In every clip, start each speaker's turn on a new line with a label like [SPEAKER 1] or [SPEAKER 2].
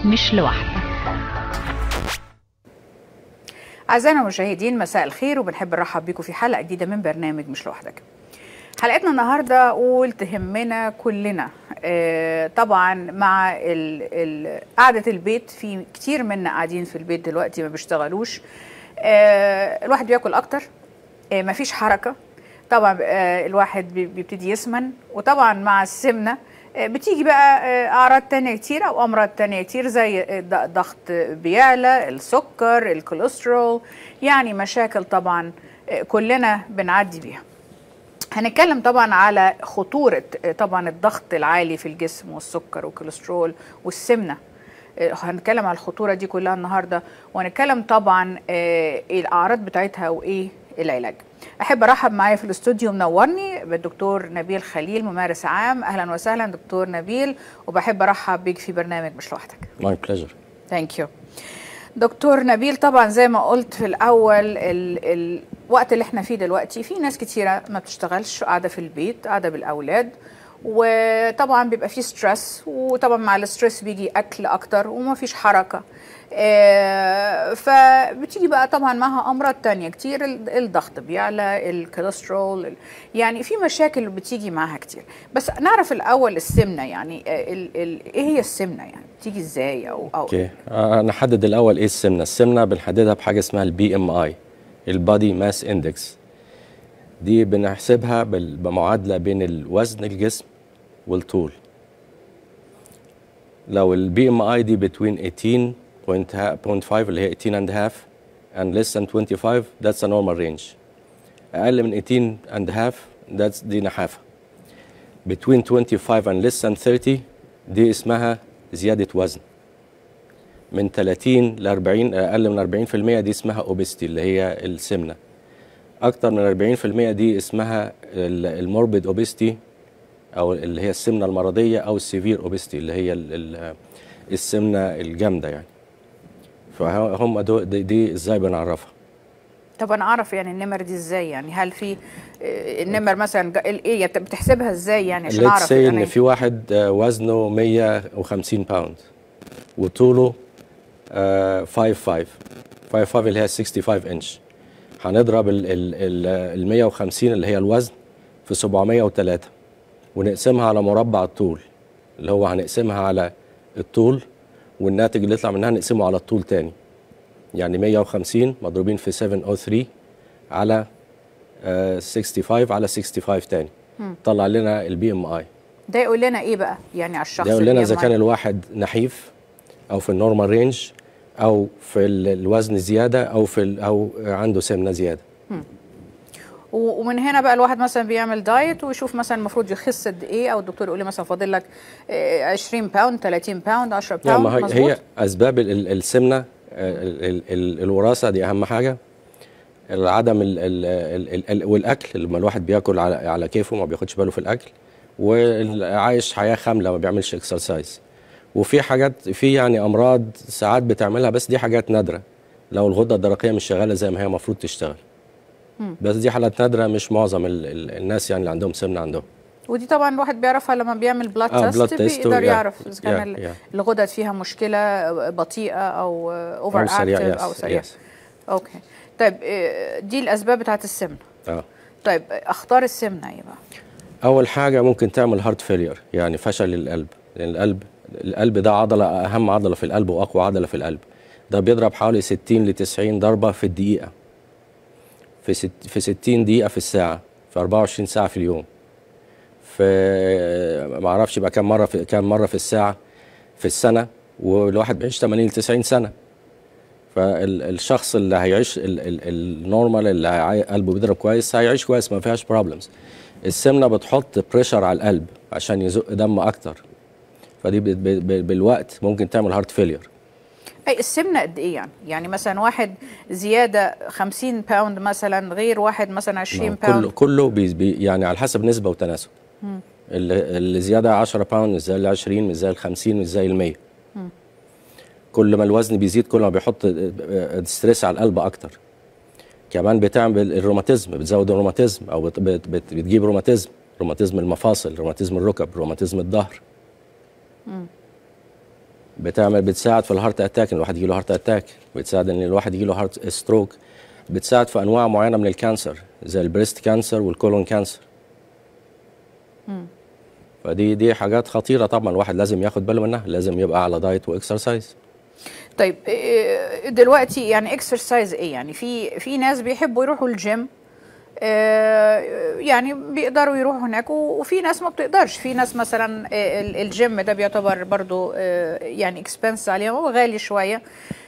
[SPEAKER 1] مش لوحدك
[SPEAKER 2] أعزائنا المشاهدين مساء الخير وبنحب نرحب بيكم في حلقة جديدة من برنامج مش لوحدك حلقتنا النهاردة أقول تهمنا كلنا آه، طبعا مع ال- ال- قعدة البيت في كتير منا قاعدين في البيت دلوقتي ما بيشتغلوش آه، الواحد بياكل أكتر آه، مفيش حركة طبعا آه، الواحد بي- بيبتدي يسمن وطبعا مع السمنة آه، بتيجي بقى آه، أعراض تانية كتير أو أمراض تانية كتير زي آه، ض- ضغط بيعلى السكر الكوليسترول يعني مشاكل طبعا آه، كلنا بنعدي بيها هنتكلم طبعا على خطورة آه، طبعا الضغط العالي في الجسم والسكر والكوليسترول والسمنة آه، هنتكلم على الخطورة دي كلها النهاردة وهنتكلم طبعا آه، ايه الأعراض بتاعتها وإيه العلاج أحب أرحب معايا في الاستوديو منورني بالدكتور نبيل خليل ممارس عام أهلا وسهلا دكتور نبيل وبحب أرحب بيك في برنامج مش لوحدك
[SPEAKER 3] ماي بليجر
[SPEAKER 2] ثانك يو دكتور نبيل طبعا زي ما قلت في الاول ال الوقت اللي احنا فيه دلوقتي في ناس كتيره ما بتشتغلش قاعده في البيت قاعده بالاولاد وطبعا بيبقى فيه ستريس وطبعا مع الستريس بيجي اكل اكتر وما فيش حركه آه، فبتيجي بقى طبعا معها امراض تانية كتير ال- الضغط بيعلى الكوليسترول ال- يعني في مشاكل بتيجي معاها كتير بس نعرف الاول السمنه يعني آه، ال ال ايه هي السمنه يعني بتيجي ازاي او او
[SPEAKER 3] اوكي آه، نحدد الاول ايه السمنه السمنه بنحددها بحاجه اسمها البي ام اي البادي ماس اندكس دي بنحسبها بال- بمعادله بين الوزن الجسم والطول لو البي ام اي دي between 18.5 اللي هي 18 and half and less than 25 that's a normal range اقل من 18 and half that's دي نحافه between 25 and less than 30 دي اسمها زيادة وزن من 30 ل 40 أقل من 40% دي اسمها obesity اللي هي السمنة أكتر من 40% دي اسمها الموربيد obesity أو اللي هي السمنة المرضية أو السيفير obesity اللي هي ال- ال- السمنة الجامدة يعني فهم دول دي, دي ازاي بنعرفها
[SPEAKER 2] طب انا اعرف يعني النمر دي ازاي يعني هل في آه، النمر مثلا جا- ال- ايه يت- بتحسبها ازاي يعني عشان
[SPEAKER 3] let's
[SPEAKER 2] اعرف
[SPEAKER 3] say
[SPEAKER 2] أنا
[SPEAKER 3] ان في واحد آه، وزنه 150 باوند وطوله 5 5 5 5 اللي هي 65 انش هنضرب ال ال ال ال 150 اللي هي الوزن في 703 ونقسمها على مربع الطول اللي هو هنقسمها على الطول والناتج اللي يطلع منها نقسمه على الطول تاني يعني 150 مضروبين في 703 على آه، 65 على 65 تاني طلع لنا البي ام اي
[SPEAKER 2] ده يقول لنا ايه بقى يعني على الشخص
[SPEAKER 3] ده يقول لنا
[SPEAKER 2] اللي
[SPEAKER 3] اذا
[SPEAKER 2] يما-
[SPEAKER 3] كان الواحد نحيف او في النورمال رينج او في ال- الوزن زياده او في ال- او عنده سمنه زياده
[SPEAKER 2] و- ومن هنا بقى الواحد مثلا بيعمل دايت ويشوف مثلا المفروض يخس قد ايه او الدكتور يقول لي مثلا فاضل لك آه، 20 باوند 30 باوند 10
[SPEAKER 3] يعني
[SPEAKER 2] باوند
[SPEAKER 3] ما هي,
[SPEAKER 2] مظبوط
[SPEAKER 3] هي اسباب ال- ال- السمنه آه، ال- ال- ال- الوراثه دي اهم حاجه العدم ال ال ال ال والاكل لما الواحد بياكل على على كيفه ما بياخدش باله في الاكل وعايش حياه خامله ما بيعملش اكسرسايز وفي حاجات في يعني امراض ساعات بتعملها بس دي حاجات نادره لو الغده الدرقيه مش شغاله زي ما هي المفروض تشتغل بس دي حالات نادره مش معظم ال ال الناس يعني اللي عندهم سمنه عندهم
[SPEAKER 2] ودي طبعا الواحد بيعرفها لما بيعمل بلاد
[SPEAKER 3] آه،
[SPEAKER 2] تيست
[SPEAKER 3] blood test
[SPEAKER 2] بيقدر
[SPEAKER 3] و-
[SPEAKER 2] يعرف اذا كان
[SPEAKER 3] yeah,
[SPEAKER 2] ال-
[SPEAKER 3] yeah.
[SPEAKER 2] الغدد فيها مشكله بطيئه او اوفر
[SPEAKER 3] او سريع
[SPEAKER 2] اكتف او
[SPEAKER 3] يس
[SPEAKER 2] سريع
[SPEAKER 3] يس
[SPEAKER 2] اوكي طيب آه، دي الاسباب بتاعت السمنه
[SPEAKER 3] اه
[SPEAKER 2] طيب اختار السمنه ايه بقى
[SPEAKER 3] اول حاجه ممكن تعمل هارت فيلير يعني فشل القلب لان القلب القلب ده عضله اهم عضله في القلب واقوى عضله في القلب ده بيضرب حوالي 60 ل 90 ضربه في الدقيقه في ست في 60 دقيقه في الساعه في 24 ساعه في اليوم في ما اعرفش يبقى كام مره في كام مره في الساعه في السنه والواحد بيعيش 80 ل 90 سنه فالشخص اللي هيعيش ال- ال- النورمال اللي هيعي- قلبه بيضرب كويس هيعيش كويس ما فيهاش بروبلمز السمنه بتحط بريشر على القلب عشان يزق دم اكتر فدي ب- ب- ب- بالوقت ممكن تعمل هارت فيلير
[SPEAKER 2] اي السمنه قد ايه يعني يعني مثلا واحد زياده 50 باوند مثلا غير واحد مثلا 20
[SPEAKER 3] كله
[SPEAKER 2] باوند
[SPEAKER 3] كله بي بي يعني على حسب نسبه وتناسب اللي اللي زياده 10 باوند مش زي ال 20 مش زي ال 50 مش زي ال 100 كل ما الوزن بيزيد كل ما بيحط ستريس على القلب اكتر كمان بتعمل الروماتيزم بتزود الروماتيزم او بت بت بت بتجيب روماتيزم روماتيزم المفاصل روماتيزم الركب روماتيزم الظهر بتعمل بتساعد في الهارت اتاك ان الواحد يجيله هارت اتاك بتساعد ان الواحد يجيله هارت ستروك بتساعد في انواع معينه من الكانسر زي البريست كانسر والكولون كانسر فدي دي حاجات خطيره طبعا الواحد لازم ياخد باله منها لازم يبقى على دايت واكسرسايز
[SPEAKER 2] طيب إيه دلوقتي يعني اكسرسايز ايه يعني في في ناس بيحبوا يروحوا الجيم آه، يعني بيقدروا يروحوا هناك و- وفي ناس ما بتقدرش في ناس مثلا آه، ال- الجيم ده بيعتبر برضو آه، يعني اكسبنس عليهم هو غالي شويه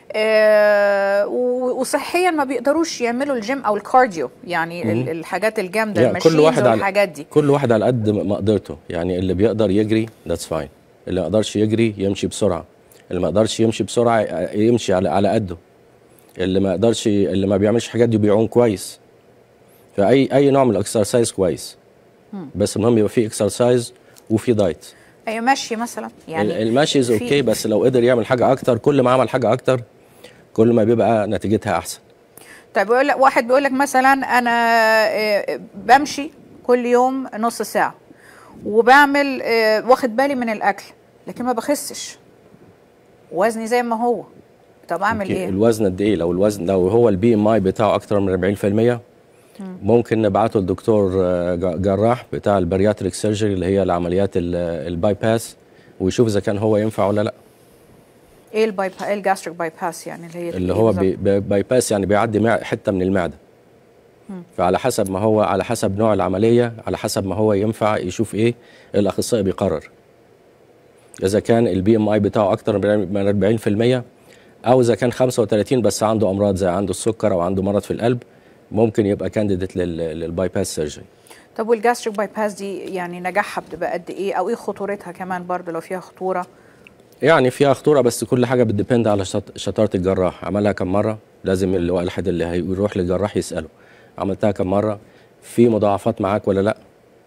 [SPEAKER 2] آه، و- وصحيا ما بيقدروش يعملوا الجيم او الكارديو يعني ال- الحاجات الجامده
[SPEAKER 3] يعني كل
[SPEAKER 2] الماشينز
[SPEAKER 3] واحد على
[SPEAKER 2] والحاجات دي
[SPEAKER 3] كل واحد على قد مقدرته يعني اللي بيقدر يجري ذاتس فاين اللي ما يقدرش يجري يمشي بسرعه اللي ما يقدرش يمشي بسرعه يمشي على على قده اللي ما يقدرش اللي ما بيعملش حاجات دي بيعوم كويس فاي اي نوع من الاكسرسايز كويس بس المهم يبقى في اكسرسايز وفي دايت
[SPEAKER 2] اي مشي مثلا
[SPEAKER 3] يعني
[SPEAKER 2] يعني
[SPEAKER 3] المشي از
[SPEAKER 2] في-
[SPEAKER 3] اوكي بس لو قدر يعمل حاجه اكتر كل ما عمل حاجه اكتر كل ما بيبقى نتيجتها احسن
[SPEAKER 2] طيب بيقول لك واحد بيقول لك مثلا انا آه، بمشي كل يوم نص ساعه وبعمل آه، واخد بالي من الاكل لكن ما بخسش وزني زي ما هو طب اعمل
[SPEAKER 3] أوكي،
[SPEAKER 2] ايه
[SPEAKER 3] الوزن قد ايه لو الوزن لو هو البي ام اي بتاعه اكتر من 40% ممكن نبعته لدكتور آه، ج- جراح بتاع البارياتريك سيرجري اللي هي العمليات ال- الباي باس ويشوف اذا كان هو ينفع ولا لا
[SPEAKER 2] ايه الباي ايه الجاستريك باي باس يعني اللي هي
[SPEAKER 3] اللي
[SPEAKER 2] إيه
[SPEAKER 3] هو
[SPEAKER 2] بالظبط؟
[SPEAKER 3] بي بي- باي باس يعني بيعدي مع حته من المعده فعلى حسب ما هو على حسب نوع العمليه على حسب ما هو ينفع يشوف ايه الاخصائي بيقرر اذا كان البي ام اي بتاعه اكتر من 40% او اذا كان 35 بس عنده امراض زي عنده السكر او عنده مرض في القلب ممكن يبقى كانديديت للباي باس سيرجري
[SPEAKER 2] طب والجاستريك باي باس دي يعني نجاحها بتبقى قد ايه او ايه خطورتها كمان برضه لو فيها خطوره
[SPEAKER 3] يعني فيها خطوره بس كل حاجه بتديبند على شط- شطاره الجراح عملها كم مره لازم اللي هو الواحد اللي هيروح للجراح يساله عملتها كم مره في مضاعفات معاك ولا لا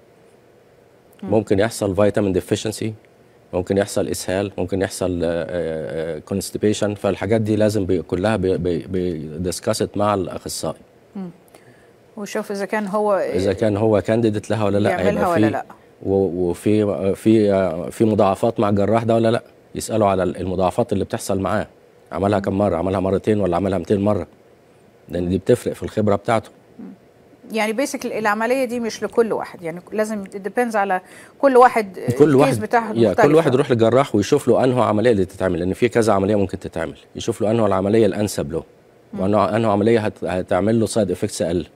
[SPEAKER 3] ممكن يحصل فيتامين ديفيشنسي ممكن يحصل اسهال ممكن يحصل كونستيبيشن فالحاجات دي لازم بي كلها بيدسكست مع الاخصائي
[SPEAKER 2] وشوف اذا كان هو
[SPEAKER 3] اذا كان هو كانديديت لها ولا لا
[SPEAKER 2] يعملها
[SPEAKER 3] هيبقى
[SPEAKER 2] ولا
[SPEAKER 3] في-
[SPEAKER 2] لا.
[SPEAKER 3] و- وفي في في مضاعفات مع الجراح ده ولا لا يسالوا على المضاعفات اللي بتحصل معاه عملها كم مره عملها مرتين ولا عملها 200 مره لان دي بتفرق في الخبره بتاعته
[SPEAKER 2] يعني بيسك العمليه دي مش لكل واحد يعني لازم ديبيندز على كل واحد
[SPEAKER 3] كل
[SPEAKER 2] الكيس
[SPEAKER 3] واحد
[SPEAKER 2] بتاعه
[SPEAKER 3] يا
[SPEAKER 2] مختلف
[SPEAKER 3] كل واحد يروح للجراح ويشوف له انه عمليه اللي تتعمل لان في كذا عمليه ممكن تتعمل يشوف له انه العمليه الانسب له وانه انه عمليه هت- هتعمل له سايد افكتس اقل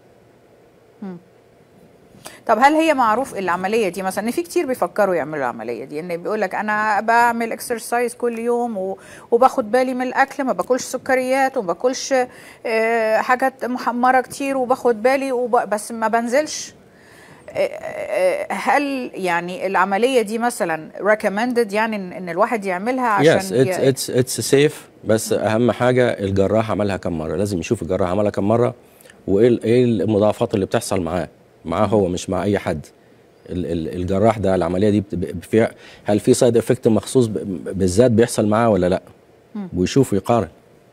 [SPEAKER 2] طب هل هي معروف العمليه دي مثلا ان في كتير بيفكروا يعملوا العمليه دي ان بيقول لك انا بعمل اكسرسايز كل يوم و- وباخد بالي من الاكل ما باكلش سكريات وما باكلش آه، حاجات محمره كتير وباخد بالي وب... بس ما بنزلش آه، آه، هل يعني العمليه دي مثلا recommended يعني ان إن الواحد يعملها عشان
[SPEAKER 3] يس اتس
[SPEAKER 2] ي-
[SPEAKER 3] اتس اتس سيف بس اهم حاجه الجراح عملها كم مره لازم يشوف الجراح عملها كم مره وايه ال- ايه المضاعفات اللي بتحصل معاه معاه هو مش مع اي حد ال- ال- الجراح ده العمليه دي بت- ب- فيها هل في سايد افكت مخصوص ب- بالذات بيحصل معاه ولا لا ويشوف ويقارن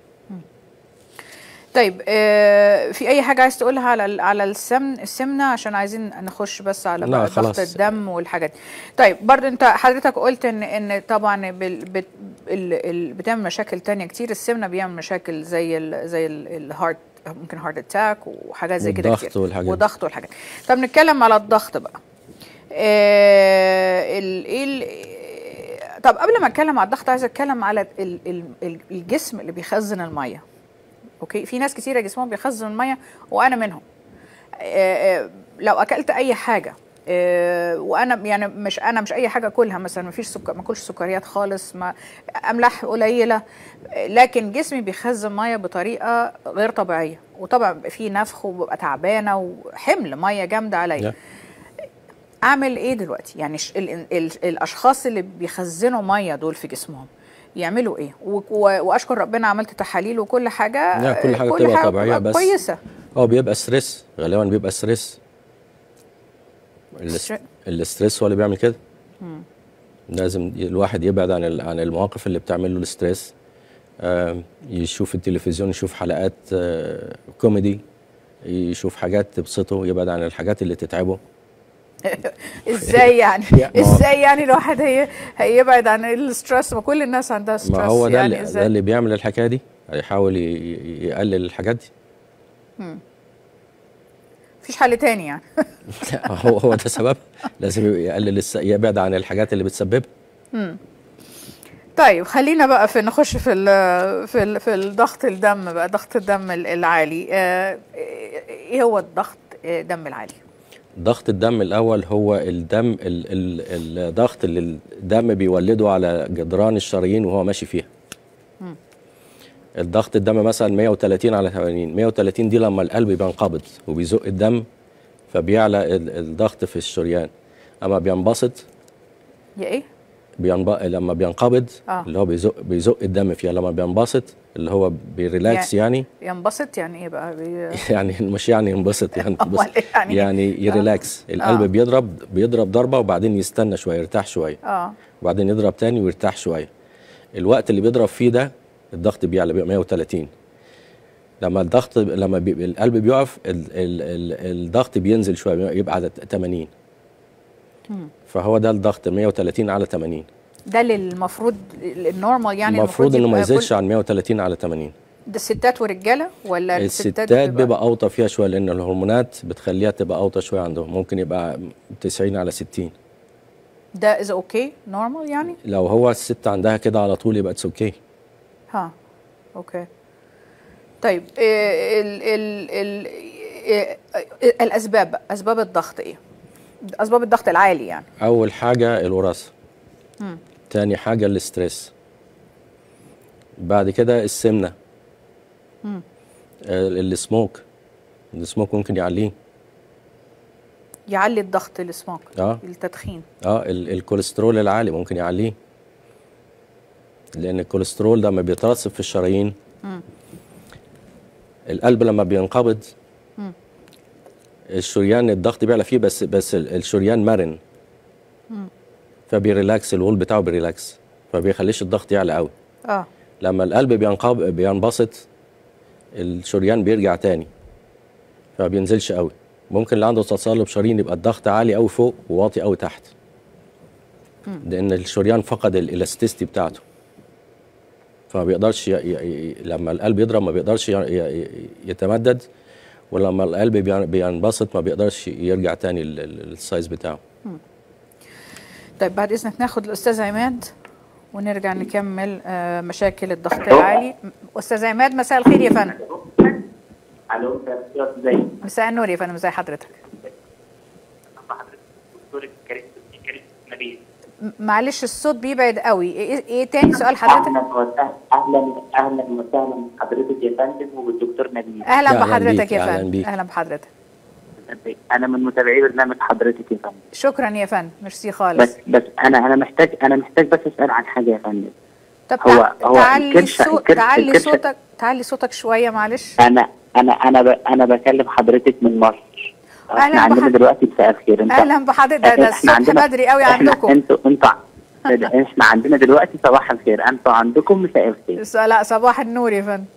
[SPEAKER 2] طيب آه، في اي حاجه عايز تقولها على ال- على السمن السمنه عشان عايزين نخش بس على
[SPEAKER 3] لا،
[SPEAKER 2] بقى ضغط
[SPEAKER 3] خلاص.
[SPEAKER 2] الدم والحاجات دي. طيب برضو انت حضرتك قلت ان ان طبعا بال بت ال ال بتعمل مشاكل تانية كتير السمنه بيعمل مشاكل زي ال زي الهارت ممكن هارت اتاك وحاجات زي كده
[SPEAKER 3] والضغط
[SPEAKER 2] كتير
[SPEAKER 3] والحاجات دي.
[SPEAKER 2] وضغط والحاجات طب نتكلم على الضغط بقى آه ال ايه ال- طب قبل ما اتكلم على الضغط عايز اتكلم على ال ال ال الجسم اللي بيخزن الميه اوكي في ناس كتيره جسمهم بيخزن الميه وانا منهم آه، آه، لو اكلت اي حاجه آه، وانا يعني مش انا مش اي حاجه اكلها مثلا ما فيش سكر ما اكلش سكريات خالص ما املاح قليله آه، لكن جسمي بيخزن ميه بطريقه غير طبيعيه وطبعا بيبقى فيه نفخ وببقى تعبانه وحمل ميه جامده عليا
[SPEAKER 3] Yeah.
[SPEAKER 2] اعمل ايه دلوقتي يعني ش- ال ال ال الاشخاص اللي بيخزنوا ميه دول في جسمهم يعملوا ايه و- و- واشكر ربنا عملت تحاليل وكل حاجه
[SPEAKER 3] لا، كل حاجة
[SPEAKER 2] كل
[SPEAKER 3] بتبقى
[SPEAKER 2] حاجه
[SPEAKER 3] طبيعية
[SPEAKER 2] بتبقى
[SPEAKER 3] بس-
[SPEAKER 2] كويسه
[SPEAKER 3] هو بيبقى ستريس غالبا بيبقى ستريس
[SPEAKER 2] ستر-
[SPEAKER 3] الاستريس هو اللي بيعمل كده لازم الواحد يبعد عن ال- عن المواقف اللي بتعمل له الستريس آم، يشوف التلفزيون يشوف حلقات آه، كوميدي يشوف حاجات تبسطه يبعد عن الحاجات اللي تتعبه
[SPEAKER 2] ازاي يعني
[SPEAKER 3] يا- ما هو-
[SPEAKER 2] ازاي يعني الواحد هي هيبعد عن الستريس ما كل الناس عندها ستريس
[SPEAKER 3] ما هو ده
[SPEAKER 2] يعني
[SPEAKER 3] اللي, ده
[SPEAKER 2] ازاي
[SPEAKER 3] اللي بيعمل الحكايه دي هيحاول ي- ي- يقلل الحاجات دي
[SPEAKER 2] مفيش حل تاني يعني
[SPEAKER 3] لا، هو هو ده سبب لازم يقلل الس... يبعد عن الحاجات اللي بتسببها
[SPEAKER 2] طيب خلينا بقى في نخش في ال في ال في الضغط الدم بقى ضغط الدم ال- العالي آه، ايه هو الضغط آه، دم العالي
[SPEAKER 3] ضغط الدم الاول هو الدم ال... ال... الضغط اللي الدم بيولده على جدران الشرايين وهو ماشي فيها الضغط الدم مثلا 130 على 80 130 دي لما القلب بينقبض وبيزق الدم فبيعلى ال- الضغط في الشريان اما بينبسط
[SPEAKER 2] يا ايه
[SPEAKER 3] بينب... لما بينقبض
[SPEAKER 2] آه.
[SPEAKER 3] اللي هو بيزق بيزق الدم فيها لما بينبسط اللي هو بيريلاكس يعني
[SPEAKER 2] ينبسط يعني ايه بقى بي...
[SPEAKER 3] يعني مش يعني ينبسط يعني
[SPEAKER 2] أمال
[SPEAKER 3] بس
[SPEAKER 2] إيه يعني؟
[SPEAKER 3] يعني يريلاكس القلب
[SPEAKER 2] آه.
[SPEAKER 3] بيضرب بيضرب ضربه وبعدين يستنى شويه يرتاح شويه
[SPEAKER 2] اه
[SPEAKER 3] وبعدين يضرب تاني ويرتاح شويه الوقت اللي بيضرب فيه ده الضغط بيعلى بيبقى 130 لما الضغط لما بي... القلب بيقف ال... ال... ال... الضغط بينزل شويه يبقى على 80 فهو ده الضغط 130 على 80
[SPEAKER 2] ده اللي المفروض النورمال يعني
[SPEAKER 3] المفروض انه ما
[SPEAKER 2] يبقى
[SPEAKER 3] يزيدش
[SPEAKER 2] كل-
[SPEAKER 3] عن 130 على 80
[SPEAKER 2] ده ستات ورجاله ولا
[SPEAKER 3] الستات بيبقى اوطى فيها شويه لان الهرمونات بتخليها تبقى اوطى شويه عندهم ممكن يبقى 90 على 60
[SPEAKER 2] ده از اوكي نورمال يعني
[SPEAKER 3] لو هو الست عندها كده على طول يبقى اتس اوكي
[SPEAKER 2] ها اوكي طيب إيه ال ال ال إيه الاسباب بقى اسباب الضغط ايه اسباب الضغط العالي يعني
[SPEAKER 3] اول حاجه الوراثه تاني حاجه الاسترس بعد كده السمنه آه، السموك السموك ممكن يعليه
[SPEAKER 2] يعلي الضغط السموك
[SPEAKER 3] اه
[SPEAKER 2] التدخين
[SPEAKER 3] اه ال- الكوليسترول العالي ممكن يعليه لان الكوليسترول ده لما بيترسب في الشرايين القلب لما بينقبض الشريان الضغط بيعلى فيه بس بس ال- الشريان مرن فبيريلاكس الوول بتاعه بيريلاكس فبيخليش الضغط يعلى قوي
[SPEAKER 2] اه
[SPEAKER 3] لما القلب بينقب بينبسط الشريان بيرجع تاني فبينزلش قوي ممكن اللي عنده تصلب شرايين يبقى الضغط عالي قوي فوق وواطي قوي تحت لان الشريان فقد الالاستيستي بتاعته فما بيقدرش ي... ي... ي... لما القلب يضرب ما بيقدرش ي... ي... يتمدد ولما القلب بين- بينبسط ما بيقدرش يرجع تاني لل- لل- للسايز بتاعه
[SPEAKER 2] طيب بعد اذنك ناخد الاستاذ عماد ونرجع نكمل آه، مشاكل الضغط العالي استاذ عماد مساء الخير يا فندم
[SPEAKER 1] الو مساء ازاي
[SPEAKER 2] مساء النور يا فندم ازي حضرتك
[SPEAKER 1] حضرتك دكتور كريم كريم نبيل
[SPEAKER 2] م- معلش الصوت بيبعد قوي ايه, إيه تاني سؤال حضرتك
[SPEAKER 1] اهلا وسهلا اهلا اهلا وسهلا بحضرتك يا فندم والدكتور نبيل
[SPEAKER 2] اهلا
[SPEAKER 3] أهلاً
[SPEAKER 2] بحضرتك
[SPEAKER 3] بيك،
[SPEAKER 2] يا
[SPEAKER 3] أهلاً
[SPEAKER 2] فندم
[SPEAKER 3] بيك.
[SPEAKER 2] اهلا بحضرتك
[SPEAKER 1] انا من متابعي برنامج حضرتك يا فندم
[SPEAKER 2] شكرا يا فندم ميرسي خالص
[SPEAKER 1] بس بس انا انا محتاج انا محتاج بس اسال عن حاجه يا فندم
[SPEAKER 2] طب
[SPEAKER 1] هو-
[SPEAKER 2] تع-
[SPEAKER 1] هو
[SPEAKER 2] تعلي
[SPEAKER 1] الكرش-
[SPEAKER 2] الصوت
[SPEAKER 1] الكرش-
[SPEAKER 2] تعلي
[SPEAKER 1] الكرش-
[SPEAKER 2] صوتك تعلي صوتك شويه معلش
[SPEAKER 1] انا انا انا ب... انا بكلم حضرتك من مصر
[SPEAKER 2] أهلاً
[SPEAKER 1] احنا عندنا
[SPEAKER 2] بحضرتك.
[SPEAKER 1] دلوقتي مساء الخير انت
[SPEAKER 2] اهلا بحضرتك ده, ده
[SPEAKER 1] إحنا
[SPEAKER 2] الصبح بدري قوي
[SPEAKER 1] إحنا-
[SPEAKER 2] عندكم
[SPEAKER 1] انتوا انتوا احنا عندنا دلوقتي صباح الخير انتوا عندكم مساء الخير
[SPEAKER 2] س- لا صباح النور يا فندم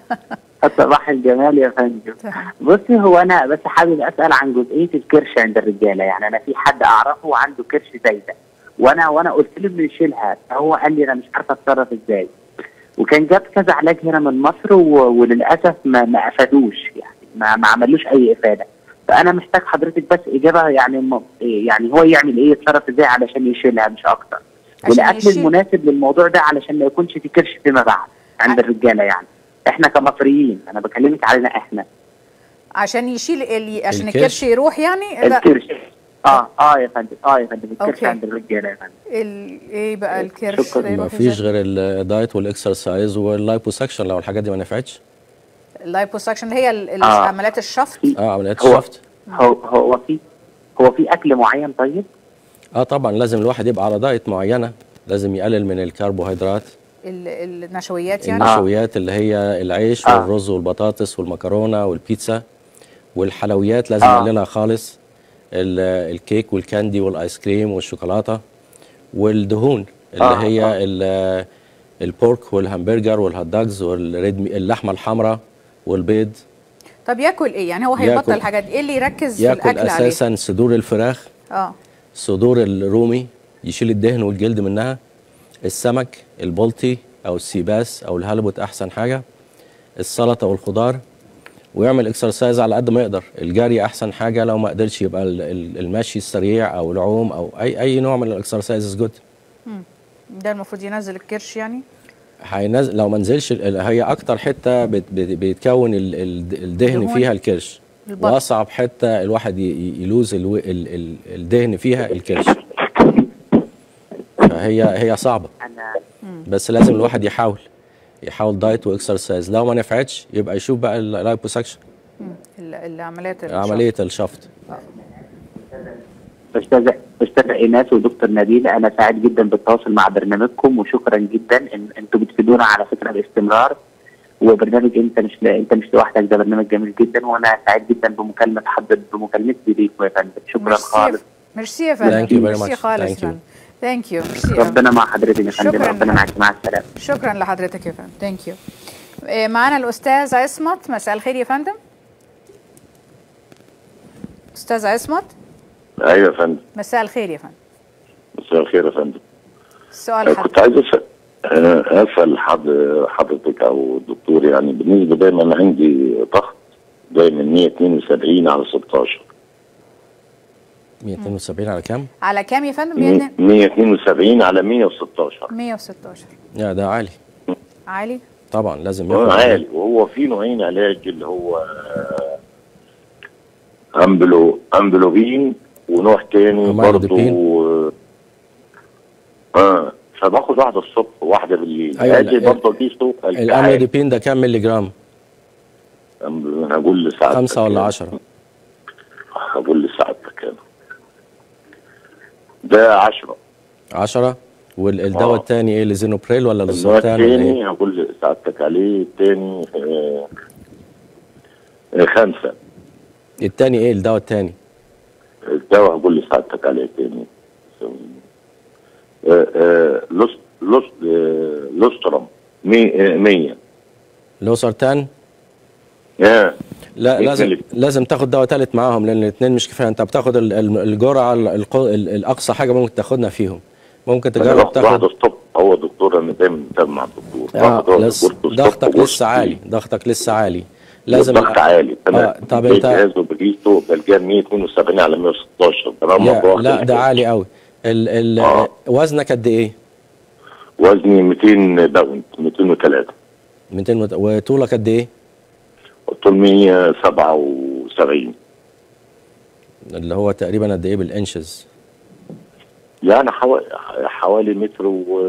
[SPEAKER 1] صباح الجمال يا فندم بصي هو انا بس حابب اسال عن جزئيه الكرش عند الرجاله يعني انا في حد اعرفه عنده كرش زي ده وانا وانا قلت له انه يشيلها فهو قال لي انا مش عارف اتصرف ازاي وكان جاب كذا علاج هنا من مصر و... وللاسف ما ما افادوش يعني ما, ما عملوش اي افاده فانا محتاج حضرتك بس اجابه يعني م... يعني هو يعمل ايه يتصرف ازاي علشان يشيلها مش اكتر
[SPEAKER 2] عشان
[SPEAKER 1] والاكل
[SPEAKER 2] يشيل-
[SPEAKER 1] المناسب للموضوع ده علشان ما يكونش في كرش فيما بعد عند
[SPEAKER 2] ع-
[SPEAKER 1] الرجاله يعني احنا كمصريين انا بكلمك علينا احنا
[SPEAKER 2] عشان يشيل ال... عشان
[SPEAKER 3] الكرش.
[SPEAKER 2] الكرش يروح يعني ده
[SPEAKER 1] الكرش اه اه يا فندم اه يا فندم الكرش
[SPEAKER 2] أوكي.
[SPEAKER 1] عند الرجاله يا فندم
[SPEAKER 2] ال... ايه بقى الكرش
[SPEAKER 1] شكراً.
[SPEAKER 2] ده
[SPEAKER 3] ما
[SPEAKER 2] يروح
[SPEAKER 3] فيش
[SPEAKER 2] إزاي؟
[SPEAKER 3] غير الدايت والاكسرسايز واللايبوسكشن لو الحاجات دي ما نفعتش
[SPEAKER 2] اللايبوسكشن اللي هي ال- ال-
[SPEAKER 1] آه.
[SPEAKER 2] عمليات الشفط
[SPEAKER 3] اه عمليات
[SPEAKER 1] هو
[SPEAKER 3] الشفت
[SPEAKER 1] هو هو في هو في اكل معين طيب
[SPEAKER 3] اه طبعا لازم الواحد يبقى على دايت معينه لازم يقلل من الكربوهيدرات
[SPEAKER 2] ال- النشويات يعني
[SPEAKER 3] النشويات اللي هي العيش
[SPEAKER 1] آه.
[SPEAKER 3] والرز والبطاطس والمكرونه والبيتزا والحلويات لازم
[SPEAKER 1] آه.
[SPEAKER 3] نقللها خالص ال- الكيك والكاندي والايس كريم والشوكولاته والدهون اللي
[SPEAKER 1] آه،
[SPEAKER 3] هي
[SPEAKER 1] آه.
[SPEAKER 3] ال- البورك والهمبرجر والهوت دوجز والريد مي- اللحمه الحمراء والبيض
[SPEAKER 2] طب ياكل ايه يعني هو هيبطل
[SPEAKER 3] ياكل-
[SPEAKER 2] الحاجات دي ايه اللي يركز في
[SPEAKER 3] ياكل
[SPEAKER 2] الاكل عليه
[SPEAKER 3] اساسا صدور الفراخ
[SPEAKER 2] اه
[SPEAKER 3] صدور الرومي يشيل الدهن والجلد منها السمك البلطي او السيباس او الهلبوت احسن حاجه السلطه والخضار ويعمل اكسرسايز على قد ما يقدر الجري احسن حاجه لو ما قدرش يبقى ال- ال- المشي السريع او العوم او اي اي نوع من الاكسرسايز جود
[SPEAKER 2] ده المفروض ينزل الكرش يعني
[SPEAKER 3] هينزل لو ما نزلش ال- هي اكتر حته بت- بت- بيتكون ال- ال- الدهن
[SPEAKER 2] دهون؟
[SPEAKER 3] فيها الكرش
[SPEAKER 2] البطن.
[SPEAKER 3] واصعب حته الواحد ي- ي- يلوز الو- ال- ال- الدهن فيها الكرش فهي هي صعبه
[SPEAKER 1] انا
[SPEAKER 3] بس لازم الواحد يحاول يحاول دايت واكسرسايز لو ما نفعتش يبقى يشوف بقى اللايبوسكشن
[SPEAKER 2] ال- العمليات الشفط.
[SPEAKER 3] عمليه الشفط
[SPEAKER 1] استاذ استاذ ايناس ودكتور نبيل انا سعيد جدا بالتواصل مع برنامجكم وشكرا جدا ان انتم بتفيدونا على فكره باستمرار وبرنامج انت مش لا انت مش لوحدك ده برنامج جميل جدا وانا سعيد جدا بمكالمه حضرتك بمكالمتي ليكم يا فندم شكرا
[SPEAKER 2] ميرسي
[SPEAKER 1] خالص
[SPEAKER 2] ميرسي يا فندم
[SPEAKER 3] Thank you very
[SPEAKER 2] ميرسي
[SPEAKER 3] much.
[SPEAKER 2] خالص
[SPEAKER 3] Thank you.
[SPEAKER 2] ثانك يو ميرسي يا
[SPEAKER 1] ربنا مع حضرتك يا فندم
[SPEAKER 2] شكراً
[SPEAKER 1] ربنا
[SPEAKER 2] لك.
[SPEAKER 1] معاك مع السلامه
[SPEAKER 2] شكرا لحضرتك يا فندم ثانك يو معانا الاستاذ عصمت مساء الخير يا فندم استاذ عصمت
[SPEAKER 4] ايوه يا فندم
[SPEAKER 2] مساء الخير يا فندم
[SPEAKER 4] مساء الخير يا فندم
[SPEAKER 2] السؤال
[SPEAKER 4] آه،
[SPEAKER 2] حضرتك
[SPEAKER 4] كنت عايز اسال آه، اسال حد حضرتك او الدكتور يعني بالنسبه دايما عندي ضغط دايما 172 على 16
[SPEAKER 3] 172 على كام؟
[SPEAKER 2] على كام يا فندم 102
[SPEAKER 4] 172 على 116
[SPEAKER 2] 116
[SPEAKER 3] يا ده عالي
[SPEAKER 2] عالي
[SPEAKER 3] طبعا لازم
[SPEAKER 4] هو
[SPEAKER 3] ياخد
[SPEAKER 4] عالي وهو في نوعين علاج اللي هو آه، امبلو امبلوفين ونوع تاني
[SPEAKER 3] أميلوديبين.
[SPEAKER 4] برضه اه فباخد واحده الصبح وواحده بالليل
[SPEAKER 3] أيوة،
[SPEAKER 4] أيوة
[SPEAKER 3] لا،
[SPEAKER 4] برضه دي سوق
[SPEAKER 3] الاملوديبين ده كام ملي جرام؟
[SPEAKER 4] هقول لساعتك
[SPEAKER 3] خمسة ولا
[SPEAKER 4] يعني.
[SPEAKER 3] 10
[SPEAKER 4] هقول لساعتك انا ده 10
[SPEAKER 3] 10 والدواء
[SPEAKER 4] آه.
[SPEAKER 3] الثاني ايه لزينوبريل ولا
[SPEAKER 4] النوع
[SPEAKER 3] للزوتان ولا
[SPEAKER 4] الثاني
[SPEAKER 3] ايه؟
[SPEAKER 4] هقول لساعتك عليه الثاني آه، آه، خمسة
[SPEAKER 3] الثاني ايه الدواء الثاني؟
[SPEAKER 4] الدواء هقول لساعتك عليه تاني آه، آه، لوس لوس آه، لوسترم 100
[SPEAKER 3] لوسرتان
[SPEAKER 4] اه
[SPEAKER 3] لا
[SPEAKER 4] مية
[SPEAKER 3] لازم
[SPEAKER 4] مللي.
[SPEAKER 3] لازم تاخد دواء ثالث معاهم لان الاثنين مش كفايه انت بتاخد ال- ال- الجرعه ال- الق- ال- الاقصى حاجه ممكن تاخدنا فيهم ممكن
[SPEAKER 4] انا
[SPEAKER 3] تجرب
[SPEAKER 4] باخد واحد
[SPEAKER 3] تاخد
[SPEAKER 4] الصبح هو دكتور انا دايما متابع مع الدكتور
[SPEAKER 3] اه
[SPEAKER 4] باخد واحد
[SPEAKER 3] لسه
[SPEAKER 4] الصبح
[SPEAKER 3] ضغطك
[SPEAKER 4] وقرص
[SPEAKER 3] لسه عالي
[SPEAKER 4] بالليل.
[SPEAKER 3] ضغطك لسه عالي لازم
[SPEAKER 4] الضغط عالي
[SPEAKER 3] اه
[SPEAKER 4] تمام
[SPEAKER 3] طب انت
[SPEAKER 4] جهازه بقيسه بلقاه 172 على 116 تمام
[SPEAKER 3] يا
[SPEAKER 4] مرة واحدة
[SPEAKER 3] لا ده
[SPEAKER 4] الحكاية.
[SPEAKER 3] عالي قوي ال ال
[SPEAKER 4] آه.
[SPEAKER 3] وزنك قد ايه؟
[SPEAKER 4] وزني 200 باوند 203
[SPEAKER 3] 200 وت- وطولك قد ايه؟
[SPEAKER 4] طول 177
[SPEAKER 3] اللي هو تقريبا قد ايه بالانشز؟
[SPEAKER 4] يعني حوالي حوالي متر و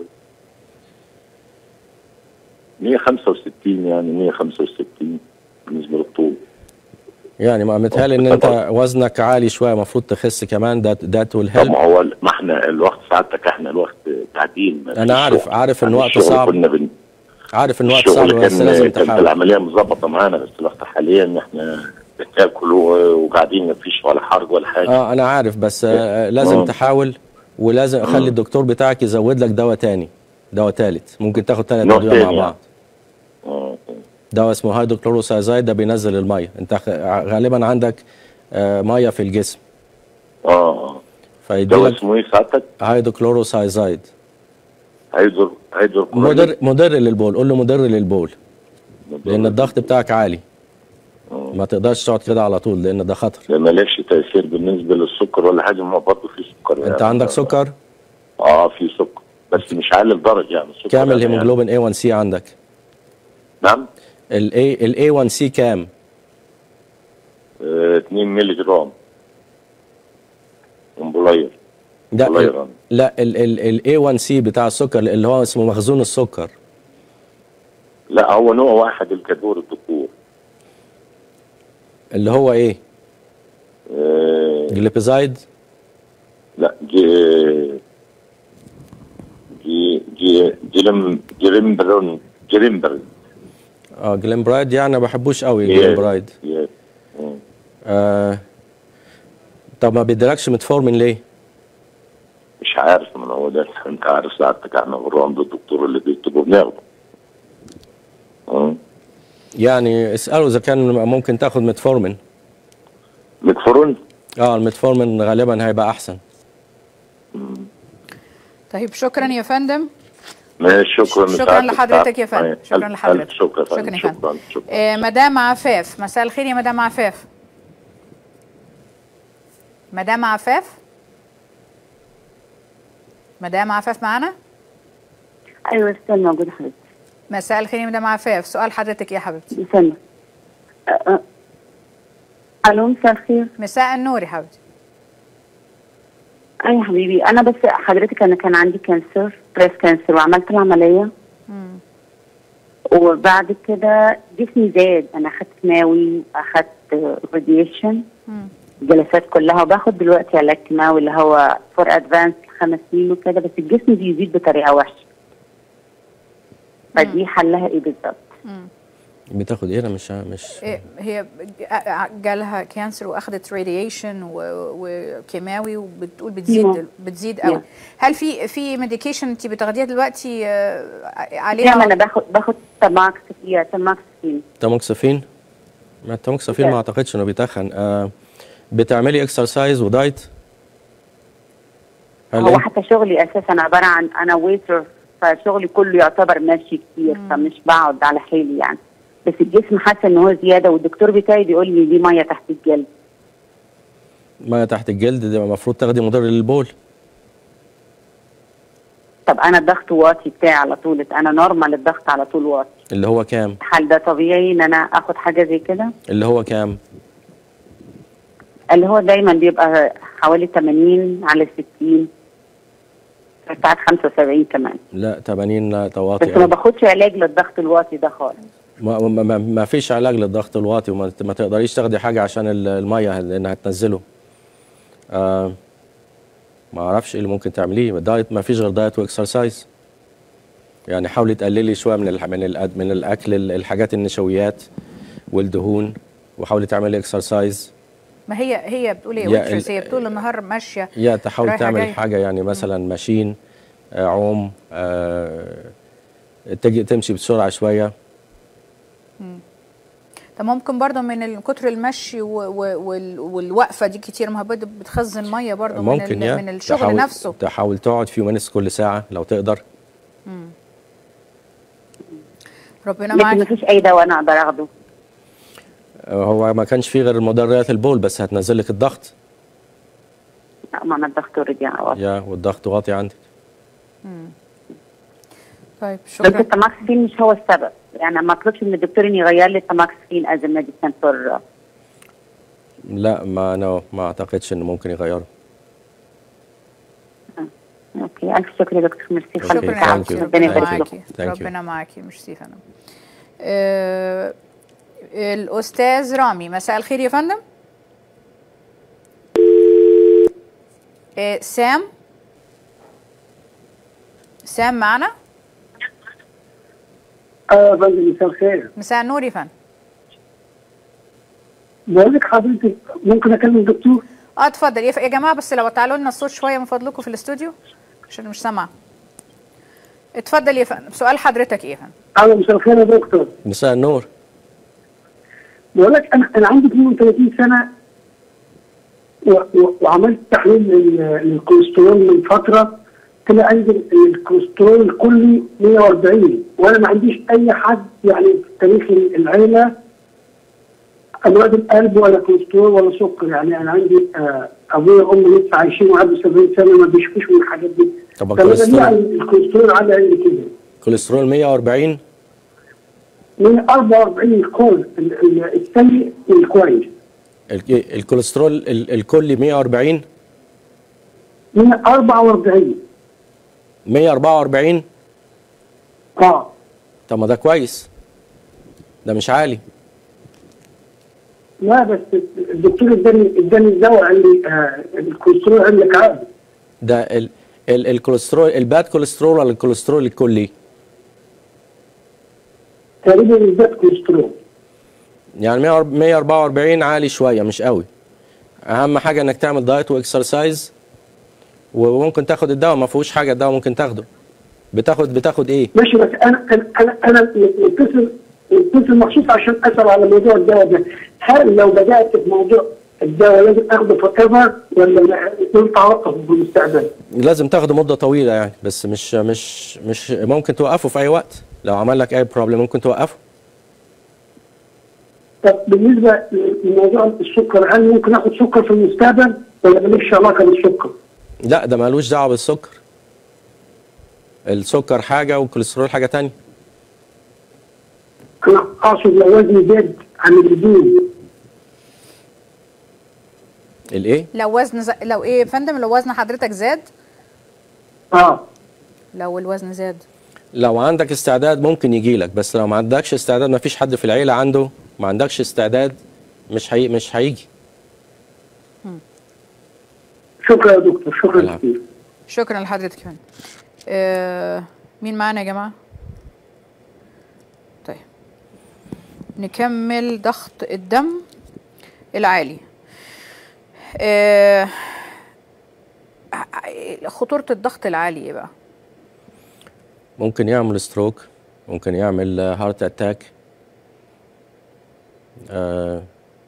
[SPEAKER 4] 165 يعني 165 بالنسبه للطول
[SPEAKER 3] يعني ما متهيألي ان انت وزنك عالي شويه المفروض تخس كمان ده ده ويل
[SPEAKER 4] طب
[SPEAKER 3] هيلب
[SPEAKER 4] ما هو ما احنا الوقت ساعتك احنا الوقت تعديل ما
[SPEAKER 3] أنا
[SPEAKER 4] فيش
[SPEAKER 3] عارف-
[SPEAKER 4] شغل.
[SPEAKER 3] عارف إن
[SPEAKER 4] يعني
[SPEAKER 3] وقت
[SPEAKER 4] الشغل
[SPEAKER 3] صعب.
[SPEAKER 4] كنا بن...
[SPEAKER 3] عارف ان وقت صعب
[SPEAKER 4] الشغل
[SPEAKER 3] بس
[SPEAKER 4] كان
[SPEAKER 3] لازم
[SPEAKER 4] كانت
[SPEAKER 3] تحاول
[SPEAKER 4] العمليه مظبطه معانا بس الوقت حاليا احنا بناكل و- وقاعدين ما فيش ولا حرج ولا حاجه
[SPEAKER 3] اه انا عارف بس آه لازم
[SPEAKER 4] آه.
[SPEAKER 3] تحاول ولازم خلي الدكتور بتاعك يزود لك دواء تاني دواء تالت ممكن تاخد ثلاث
[SPEAKER 4] نوع
[SPEAKER 3] ادويه مع
[SPEAKER 4] تاني
[SPEAKER 3] بعض
[SPEAKER 4] اه
[SPEAKER 3] دواء اسمه هيدروكلوروسازايد ده بينزل الميه انت خ- غالبا عندك آه ميه في الجسم
[SPEAKER 4] اه اه ده
[SPEAKER 3] فيديلك
[SPEAKER 4] اسمه ايه ساعتك؟
[SPEAKER 3] هيدروكلوروسازايد
[SPEAKER 4] هيدر هيدر
[SPEAKER 3] مدر مدر للبول قول له مدر للبول لان الضغط بتاعك عالي
[SPEAKER 4] آه.
[SPEAKER 3] ما تقدرش تقعد كده على طول لان ده خطر
[SPEAKER 4] ده مالكش تأثير بالنسبة للسكر ولا حاجة ما برضه في سكر
[SPEAKER 3] انت عندك سكر
[SPEAKER 4] اه في سكر بس مش عالي الدرجة يعني السكر
[SPEAKER 3] كام
[SPEAKER 4] يعني
[SPEAKER 3] الهيموجلوبين A1C عندك
[SPEAKER 4] نعم
[SPEAKER 3] الاي الاي 1 c كام
[SPEAKER 4] آه 2 مللي جرام امبولاير
[SPEAKER 3] ده
[SPEAKER 4] الله
[SPEAKER 3] ال-
[SPEAKER 4] يرحمه.
[SPEAKER 3] لا الاي 1 سي بتاع السكر اللي هو اسمه مخزون السكر
[SPEAKER 4] لا هو نوع واحد الكدور الدكتور
[SPEAKER 3] اللي هو ايه
[SPEAKER 4] آه
[SPEAKER 3] جليبيزايد
[SPEAKER 4] لا جي جي جي جيلم جيلمبرون جيلمبرون
[SPEAKER 3] اه جليمبرايد يعني ما بحبوش قوي
[SPEAKER 4] Yes.
[SPEAKER 3] جليمبرايد
[SPEAKER 4] Yes. مم.
[SPEAKER 3] آه طب ما بيديلكش متفورمين ليه
[SPEAKER 4] مش عارف من هو ده انت عارف ساعتك احنا بنروح عند الدكتور اللي بيكتبه بناخده مم.
[SPEAKER 3] يعني اساله اذا كان ممكن تاخد متفورمين
[SPEAKER 4] متفورون
[SPEAKER 3] اه الميتفورمين غالبا هيبقى احسن
[SPEAKER 2] طيب شكرا يا فندم
[SPEAKER 4] ماشي شكرا
[SPEAKER 2] شكرا
[SPEAKER 4] لسعادتك.
[SPEAKER 2] لحضرتك يا فندم
[SPEAKER 4] ألف-
[SPEAKER 2] شكرا
[SPEAKER 4] ألف
[SPEAKER 2] لحضرتك
[SPEAKER 4] شكرا يا
[SPEAKER 2] شكرا
[SPEAKER 4] فندم
[SPEAKER 2] يا فندم
[SPEAKER 4] شكرا شكرا
[SPEAKER 2] آه، مدام عفاف مساء الخير يا مدام عفاف مدام عفاف مدام عفاف معانا
[SPEAKER 5] ايوه استنى موجوده حضرتك
[SPEAKER 2] مساء الخير يا مدام عفاف سؤال حضرتك يا حبيبتي
[SPEAKER 5] استنى أه، أه. الو مساء الخير
[SPEAKER 2] مساء النور يا حبيبتي
[SPEAKER 5] اي حبيبي انا بس حضرتك انا كان عندي كانسر بريس كانسر وعملت العمليه
[SPEAKER 2] مم.
[SPEAKER 5] وبعد كده جسمي زاد انا اخدت كيماوي اخدت راديشن
[SPEAKER 2] مم.
[SPEAKER 5] جلسات كلها وباخد دلوقتي علاج كيماوي اللي هو فور ادفانس خمس سنين وكده بس الجسم بيزيد بطريقه وحشه فدي حلها ايه بالظبط؟
[SPEAKER 3] بتاخد ايه انا مش مش
[SPEAKER 2] إيه، هي جالها كانسر واخدت راديشن وكيماوي وبتقول بتزيد
[SPEAKER 5] كيمو.
[SPEAKER 2] بتزيد قوي
[SPEAKER 5] يا.
[SPEAKER 2] هل في في ميديكيشن انت بتاخديها دلوقتي آه،
[SPEAKER 5] يعني
[SPEAKER 2] عليها
[SPEAKER 5] انا باخد باخد تماكسفين تماكسفين
[SPEAKER 3] تاموكسفين ما التاموكسفين
[SPEAKER 5] لا.
[SPEAKER 3] ما اعتقدش انه بيتخن آه بتعملي اكسرسايز ودايت هل
[SPEAKER 5] هو
[SPEAKER 3] إنت-
[SPEAKER 5] حتى شغلي اساسا عباره عن انا ويتر فشغلي كله يعتبر ماشي كتير فمش بقعد على حيلي يعني بس الجسم حاسه ان هو زياده والدكتور بتاعي بيقول لي دي ميه تحت الجلد
[SPEAKER 3] ما تحت الجلد ده المفروض تاخدي مضر للبول
[SPEAKER 5] طب انا الضغط واطي بتاعي على طول انا نورمال الضغط على طول واطي
[SPEAKER 3] اللي هو كام
[SPEAKER 5] هل ده طبيعي ان انا اخد حاجه زي كده
[SPEAKER 3] اللي هو كام
[SPEAKER 5] اللي هو دايما بيبقى حوالي 80 على 60 ساعات 75 كمان
[SPEAKER 3] لا 80 لا
[SPEAKER 5] بس
[SPEAKER 3] تواطي
[SPEAKER 5] ما
[SPEAKER 3] أوي.
[SPEAKER 5] باخدش علاج للضغط الواطي ده خالص
[SPEAKER 3] ما, ما, ما, ما فيش علاج للضغط الواطي وما ما تقدريش تاخدي حاجه عشان ال- الميه لانها هتنزله آه ما اعرفش ايه اللي ممكن تعمليه دايت ما فيش غير دايت واكسرسايز يعني حاولي تقللي شويه من الح- من الأد- من الاكل ال- الحاجات النشويات والدهون وحاولي تعملي اكسرسايز
[SPEAKER 2] ما هي هي بتقول ايه
[SPEAKER 3] يا
[SPEAKER 2] ويترس
[SPEAKER 3] ال-
[SPEAKER 2] هي بتقول النهار ماشيه
[SPEAKER 3] يا تحاول
[SPEAKER 2] رايحة
[SPEAKER 3] تعمل
[SPEAKER 2] جاية.
[SPEAKER 3] حاجه يعني مثلا ماشين آه، عوم آه، تجي تمشي بسرعه شويه
[SPEAKER 2] طب ممكن برضه من ال- كتر المشي و- و- وال- والوقفه دي كتير ما هي برضه بتخزن ميه برضه من,
[SPEAKER 3] ممكن
[SPEAKER 2] ال-
[SPEAKER 3] يا
[SPEAKER 2] من الشغل
[SPEAKER 3] تحاول
[SPEAKER 2] نفسه
[SPEAKER 3] تحاول تقعد في مينتس كل ساعه لو تقدر
[SPEAKER 2] ربنا
[SPEAKER 5] لكن
[SPEAKER 2] معاك
[SPEAKER 5] مفيش اي دواء انا اقدر اخده
[SPEAKER 3] آه، هو ما كانش فيه غير مضرات البول بس هتنزل لك الضغط
[SPEAKER 5] لا ما انا الضغط اوريدي واطي
[SPEAKER 3] يا والضغط واطي عندك
[SPEAKER 2] طيب
[SPEAKER 5] بس
[SPEAKER 2] شكرا
[SPEAKER 5] التماكسفين مش هو السبب يعني ما اطلبش من الدكتور ان يغير لي التماكسفين از ميديسن فور
[SPEAKER 3] لا ما انا ما اعتقدش انه ممكن يغيره
[SPEAKER 5] اوكي الف شكر يا دكتور ميرسي
[SPEAKER 3] أوكي،
[SPEAKER 2] شكرا
[SPEAKER 5] خالص
[SPEAKER 2] يا
[SPEAKER 3] thank
[SPEAKER 2] حبيبتي
[SPEAKER 3] you.
[SPEAKER 2] ربنا
[SPEAKER 5] ربنا يبارك
[SPEAKER 2] معاكي
[SPEAKER 5] لكم
[SPEAKER 3] Thank you.
[SPEAKER 2] ربنا معاكي ميرسي فندم آه الاستاذ رامي مساء الخير يا فندم آه سام سام معنا
[SPEAKER 6] اه فندم مساء الخير
[SPEAKER 2] مساء النور يا فندم
[SPEAKER 6] بقول لك حضرتك ممكن اكلم الدكتور
[SPEAKER 2] اه اتفضل يا ف- يا جماعه بس لو تعالوا لنا الصوت شويه من فضلكم في الاستوديو عشان مش سامعه اتفضل يا فندم سؤال حضرتك ايه يا فندم
[SPEAKER 6] اهلا مساء الخير يا دكتور
[SPEAKER 3] مساء النور
[SPEAKER 6] بقول لك انا انا عندي 32 سنه و و وعملت تحليل لل- للكوليسترول من فتره طلع عندي ال- الكوليسترول الكلي 140 وانا ما عنديش اي حد يعني في تاريخ العيله امراض القلب ولا كوليسترول ولا سكر يعني انا عندي آه ابويا وامي لسه عايشين وعنده 70 سنه ما بيشوفوش من الحاجات دي
[SPEAKER 3] طب
[SPEAKER 6] طب أنا ليه
[SPEAKER 3] الكوليسترول
[SPEAKER 6] عندي الكوليسترول عالي عندي كده
[SPEAKER 3] كوليسترول 140
[SPEAKER 6] من 44 الكول ال- ال- السيء والكويس
[SPEAKER 3] ال- الكوليسترول ال- الكلي 140
[SPEAKER 6] من 44
[SPEAKER 3] 144
[SPEAKER 6] اه
[SPEAKER 3] طب ما ده كويس ده مش عالي
[SPEAKER 6] لا بس الدكتور اداني اداني الدواء قال لي آه الكوليسترول عندك عالي
[SPEAKER 3] ده ال ال الكوليسترول الباد كوليسترول ولا الكوليسترول الكلي
[SPEAKER 6] تقريبا بالذات كوليسترول
[SPEAKER 3] يعني 100 144 عالي شويه مش قوي اهم حاجه انك تعمل دايت واكسرسايز وممكن تاخد الدواء ما فيهوش حاجه الدواء ممكن تاخده بتاخد بتاخد ايه
[SPEAKER 6] ماشي بس انا انا انا, أنا متصل متصل مخصوص عشان اسال على موضوع الدواء ده هل لو بدات بموضوع الدواء لازم اخده فور ايفر ولا لا- ينفع اوقف بالمستقبل؟
[SPEAKER 3] لازم تاخده مده طويله يعني بس مش مش مش ممكن توقفه في اي وقت لو عمل لك اي بروبلم ممكن توقفه
[SPEAKER 6] طب بالنسبه لموضوع السكر هل ممكن اخد سكر في المستقبل ولا ماليش علاقه بالسكر؟
[SPEAKER 3] لا ده مالوش دعوه بالسكر السكر حاجه والكوليسترول حاجه تانية
[SPEAKER 6] انا اقصد لو وزني زاد عن اللزوم
[SPEAKER 3] الايه
[SPEAKER 2] لو وزن ز... لو ايه يا فندم لو وزن حضرتك زاد
[SPEAKER 6] اه
[SPEAKER 2] لو الوزن زاد
[SPEAKER 3] لو عندك استعداد ممكن يجي لك بس لو ما عندكش استعداد ما فيش حد في العيله عنده ما عندكش استعداد مش هي مش هيجي
[SPEAKER 6] شكرا يا دكتور شكرا
[SPEAKER 3] العفو.
[SPEAKER 6] كتير
[SPEAKER 2] شكرا لحضرتك يا فندم آه مين معانا يا جماعه طيب نكمل ضغط الدم العالي آه خطورة الضغط العالي ايه بقى؟
[SPEAKER 3] ممكن يعمل ستروك ممكن يعمل هارت اتاك آه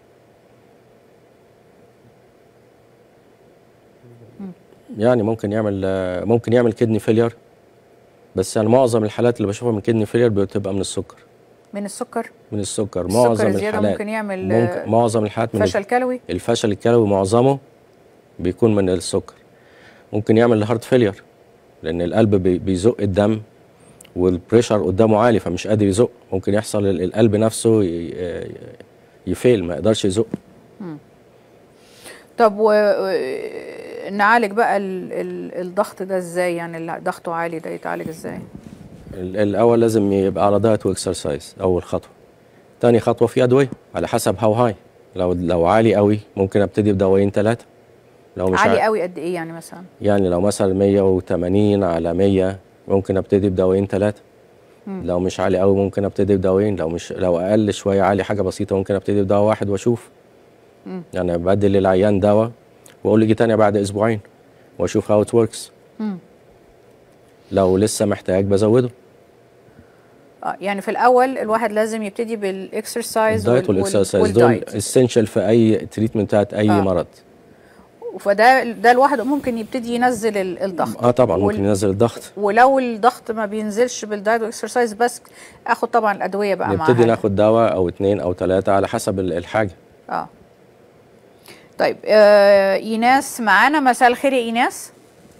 [SPEAKER 3] يعني ممكن يعمل آه، ممكن يعمل كدني فيلير بس يعني معظم الحالات اللي بشوفها من كدني فيلير بتبقى من السكر
[SPEAKER 2] من السكر
[SPEAKER 3] من السكر
[SPEAKER 2] السكر
[SPEAKER 3] معظم
[SPEAKER 2] الزيادة
[SPEAKER 3] الحالات
[SPEAKER 2] ممكن يعمل،
[SPEAKER 3] ممكن
[SPEAKER 2] آه،
[SPEAKER 3] معظم الحالات من
[SPEAKER 2] فشل كلوي
[SPEAKER 3] الفشل الكلوي معظمه بيكون من السكر ممكن يعمل هارت فيلير لان القلب بي- بيزق الدم والبريشر قدامه عالي فمش قادر يزق ممكن يحصل ال- القلب نفسه ي- يفيل ما يقدرش يزق
[SPEAKER 2] طب و... و- نعالج بقى ال... ال... الضغط ده ازاي يعني اللي ضغطه عالي ده يتعالج ازاي؟
[SPEAKER 3] ال- الاول لازم يبقى على دايت واكسرسايز اول خطوه تاني خطوه في ادويه على حسب هاو هاي لو لو عالي قوي ممكن ابتدي بدوايين ثلاثه لو مش
[SPEAKER 2] عالي
[SPEAKER 3] عالي
[SPEAKER 2] قوي قد ايه يعني مثلا؟
[SPEAKER 3] يعني لو مثلا 180 على 100 ممكن ابتدي بدوايين ثلاثه لو مش عالي قوي ممكن ابتدي بدوايين لو مش لو اقل شويه عالي حاجه بسيطه ممكن ابتدي بدواء واحد واشوف يعني بدل للعيان دواء واقول لي تاني بعد اسبوعين واشوف هاو ات وركس لو لسه محتاج بزوده
[SPEAKER 2] اه يعني في الاول الواحد لازم يبتدي بالاكسرسايز
[SPEAKER 3] الدايت والاكسرسايز دول اسينشال في اي تريتمنت بتاعت اي
[SPEAKER 2] آه.
[SPEAKER 3] مرض
[SPEAKER 2] فده ده لوحده ممكن يبتدي ينزل ال- الضغط
[SPEAKER 3] اه طبعا
[SPEAKER 2] وال-
[SPEAKER 3] ممكن ينزل الضغط
[SPEAKER 2] ولو الضغط ما بينزلش بالدايت والاكسرسايز بس اخد طبعا الادويه بقى معاها
[SPEAKER 3] نبتدي ناخد دواء او اتنين او ثلاثه على حسب ال- الحاجه
[SPEAKER 2] اه طيب آه ايناس معانا مساء الخير يا ايناس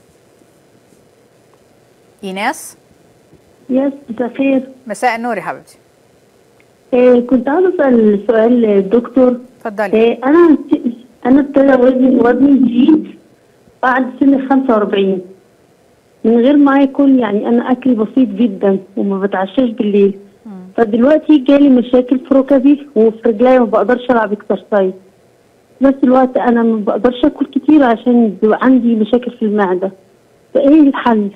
[SPEAKER 2] ايناس
[SPEAKER 7] يس مساء الخير
[SPEAKER 2] مساء النور يا حبيبتي
[SPEAKER 7] آه كنت عاوز اسال سؤال الدكتور
[SPEAKER 2] اتفضلي
[SPEAKER 7] آه انا انا ابتدى وزني وزني يزيد بعد سن ال 45 من غير ما اكل يعني انا اكلي بسيط جدا وما بتعشاش بالليل فدلوقتي جالي مشاكل في ركبي وفي رجلي ما بقدرش العب اكسرسايز في نفس الوقت انا ما بقدرش اكل كتير عشان بيبقى عندي مشاكل في المعده فايه الحل؟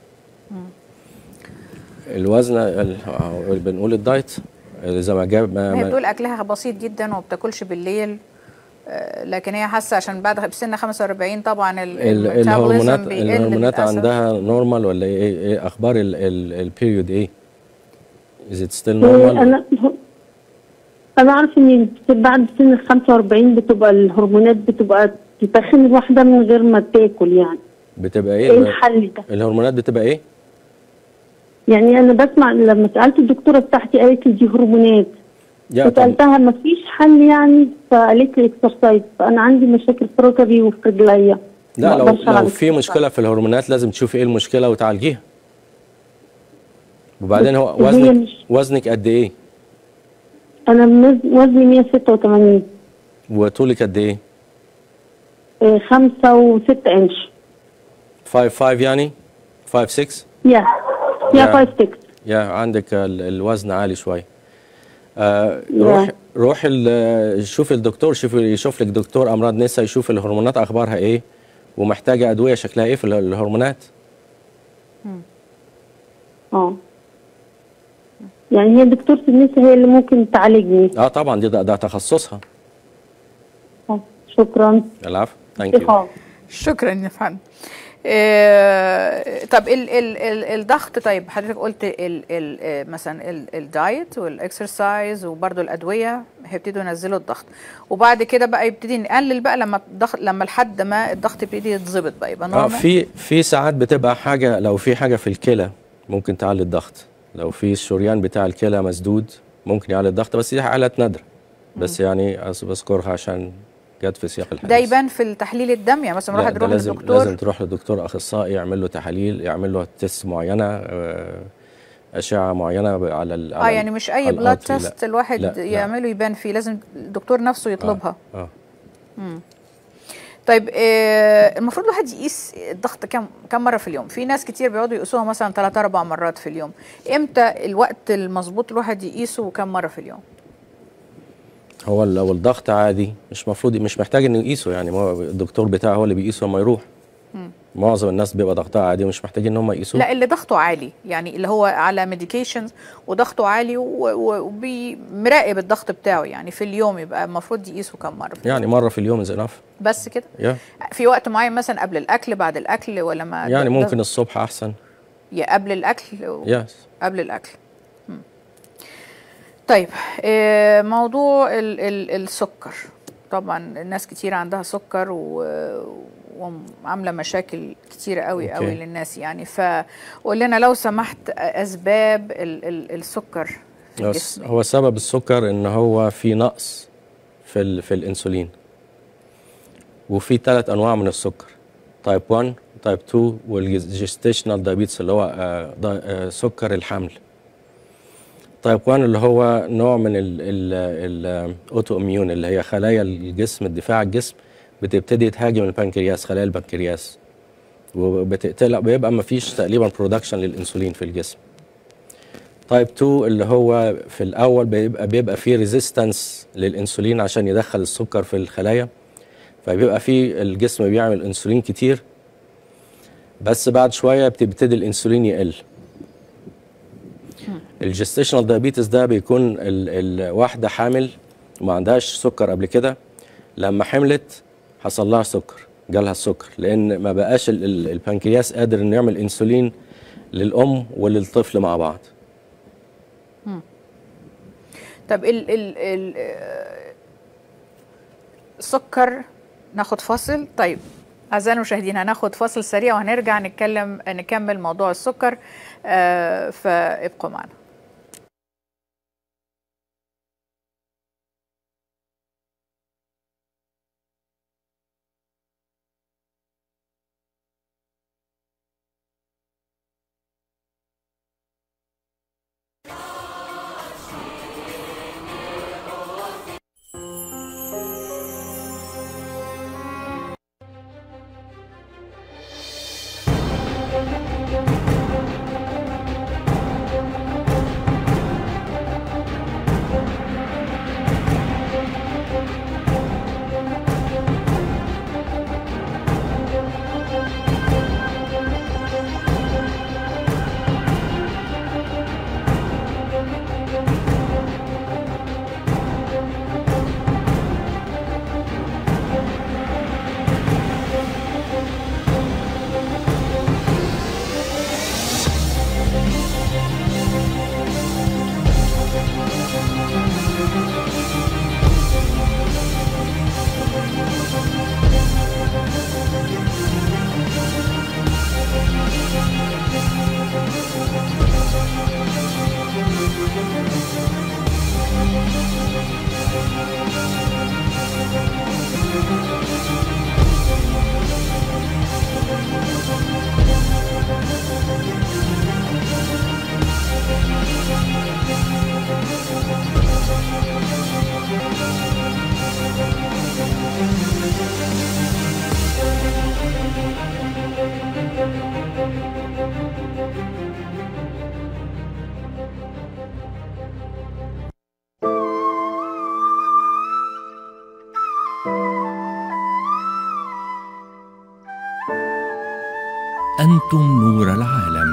[SPEAKER 3] الوزن ال- آه، بنقول الدايت اذا ما جاب ما
[SPEAKER 2] هي
[SPEAKER 3] ما-
[SPEAKER 2] بتقول اكلها بسيط جدا وما بتاكلش بالليل آه، لكن هي حاسه عشان بعد سن 45 طبعا ال-
[SPEAKER 3] ال-
[SPEAKER 2] الميتابوليزم
[SPEAKER 3] الهرمونات
[SPEAKER 2] بيقل
[SPEAKER 3] الهرمونات
[SPEAKER 2] للأسف.
[SPEAKER 3] عندها نورمال ولا ايه ايه اخبار البيريود ايه is it still
[SPEAKER 7] آه،
[SPEAKER 3] normal
[SPEAKER 7] انا انا عارف ان بعد سن ال 45 بتبقى الهرمونات بتبقى تتخن الواحده من غير ما تاكل يعني
[SPEAKER 3] بتبقى
[SPEAKER 7] ايه
[SPEAKER 3] ايه
[SPEAKER 7] الحل ده؟
[SPEAKER 3] الهرمونات بتبقى ايه
[SPEAKER 7] يعني انا بسمع لما سالت الدكتوره بتاعتي قالت لي دي هرمونات
[SPEAKER 3] يا طب
[SPEAKER 7] فسالتها ما فيش حل يعني فقالت لي اكسرسايز فانا عندي مشاكل في ركبي وفي رجليا
[SPEAKER 3] لا
[SPEAKER 7] ما
[SPEAKER 3] لو
[SPEAKER 7] أقدرش ألعب
[SPEAKER 3] لو في مشكله في الهرمونات لازم تشوفي ايه المشكله وتعالجيها وبعدين هو
[SPEAKER 7] هي
[SPEAKER 3] وزنك
[SPEAKER 7] مش-
[SPEAKER 3] وزنك قد ايه
[SPEAKER 7] انا مز- وزني 186
[SPEAKER 3] وطولك قد ايه
[SPEAKER 7] آه، خمسة وستة انش
[SPEAKER 3] 5 5 يعني 5 6
[SPEAKER 7] يا
[SPEAKER 3] يا.
[SPEAKER 7] يا 5 6
[SPEAKER 3] يا عندك ال- الوزن عالي شويه آه
[SPEAKER 7] يا.
[SPEAKER 3] روح روح ال- شوف الدكتور شوف يشوف لك دكتور امراض نساء يشوف الهرمونات اخبارها ايه ومحتاجه ادويه شكلها ايه في ال- الهرمونات
[SPEAKER 7] اه يعني هي دكتورة النساء هي اللي ممكن تعالجني
[SPEAKER 3] اه طبعا دي ده, ده تخصصها
[SPEAKER 7] آه، شكرا
[SPEAKER 3] العفو ثانك يو
[SPEAKER 7] شكرا
[SPEAKER 2] شكرا يا فندم إيه طب ال ال ال الضغط طيب حضرتك قلت ال ال آه، مثلا ال- الدايت والاكسرسايز وبرده الادويه هيبتدوا ينزلوا الضغط وبعد كده بقى يبتدي نقلل بقى لما الضغط لما لحد ما الضغط يبتدي يتظبط بقى يبقى
[SPEAKER 3] اه
[SPEAKER 2] نورمال
[SPEAKER 3] في في ساعات بتبقى حاجه لو في حاجه في الكلى ممكن تعلي الضغط لو في الشريان بتاع الكلى مسدود ممكن يعلي الضغط بس دي حالات نادره بس يعني أس- بذكرها عشان جت في سياق الحديث
[SPEAKER 2] ده يبان في التحليل الدم يعني مثلا
[SPEAKER 3] لا،
[SPEAKER 2] الواحد
[SPEAKER 3] ده
[SPEAKER 2] يروح
[SPEAKER 3] لازم
[SPEAKER 2] للدكتور
[SPEAKER 3] لازم تروح لدكتور اخصائي يعمل له تحاليل يعمل له تيست معينه آه، اشعه معينه ب- على ال
[SPEAKER 2] اه
[SPEAKER 3] على
[SPEAKER 2] يعني مش اي
[SPEAKER 3] على
[SPEAKER 2] بلاد
[SPEAKER 3] الأرتري، لا.
[SPEAKER 2] تيست الواحد
[SPEAKER 3] لا، لا.
[SPEAKER 2] يعمله يبان فيه لازم الدكتور نفسه يطلبها
[SPEAKER 3] اه
[SPEAKER 2] طيب آه المفروض الواحد يقيس الضغط كم كم مره في اليوم في ناس كتير بيقعدوا يقيسوها مثلا ثلاث اربع مرات في اليوم امتى الوقت المظبوط الواحد يقيسه وكم مره في اليوم
[SPEAKER 3] هو لو الضغط عادي مش مفروض مش محتاج انه يقيسه يعني ما هو الدكتور بتاعه هو اللي بيقيسه لما يروح معظم الناس بيبقى ضغطها عادي ومش محتاجين ان هم يقيسوه
[SPEAKER 2] لا اللي ضغطه عالي يعني اللي هو على ميديكيشنز وضغطه عالي ومراقب الضغط بتاعه يعني في اليوم يبقى المفروض يقيسه كم مره
[SPEAKER 3] يعني مره في اليوم از انف
[SPEAKER 2] بس كده
[SPEAKER 3] يا
[SPEAKER 2] في وقت معين مثلا قبل الاكل بعد الاكل ولا ما
[SPEAKER 3] يعني
[SPEAKER 2] ده-
[SPEAKER 3] ممكن
[SPEAKER 2] ده-
[SPEAKER 3] الصبح احسن
[SPEAKER 2] يا قبل الاكل و-
[SPEAKER 3] يس
[SPEAKER 2] قبل الاكل مم. طيب آه، موضوع ال ال السكر طبعا الناس كتير عندها سكر و وعامله مشاكل كتيره قوي
[SPEAKER 3] أوكي.
[SPEAKER 2] قوي للناس يعني فقول لنا لو سمحت اسباب ال ال السكر في
[SPEAKER 3] بس
[SPEAKER 2] الجسم
[SPEAKER 3] هو سبب السكر ان هو في نقص في ال في الانسولين وفي ثلاث انواع من السكر تايب 1 تايب 2 والجستيشنال دايابيتس اللي هو آه، دا- آه، سكر الحمل تايب 1 اللي هو نوع من الاوتو اميون اللي هي خلايا الجسم الدفاع الجسم بتبتدي تهاجم البنكرياس خلايا البنكرياس وبتقتلها بيبقى ما فيش تقريبا برودكشن للانسولين في الجسم تايب 2 اللي هو في الاول بيبقى بيبقى فيه ريزيستنس للانسولين عشان يدخل السكر في الخلايا فبيبقى فيه الجسم بيعمل انسولين كتير بس بعد شويه بتبتدي الانسولين يقل الجستيشنال دايابيتس ده بيكون ال- الواحده حامل وما عندهاش سكر قبل كده لما حملت حصل لها سكر جالها السكر لان ما بقاش ال- ال- البنكرياس قادر انه يعمل انسولين للام وللطفل مع بعض
[SPEAKER 2] طب ال ال ال آه، السكر ناخد فاصل طيب أعزائي المشاهدين هناخد فاصل سريع وهنرجع نتكلم نكمل موضوع السكر آه، فابقوا معنا
[SPEAKER 8] أنتم نور العالم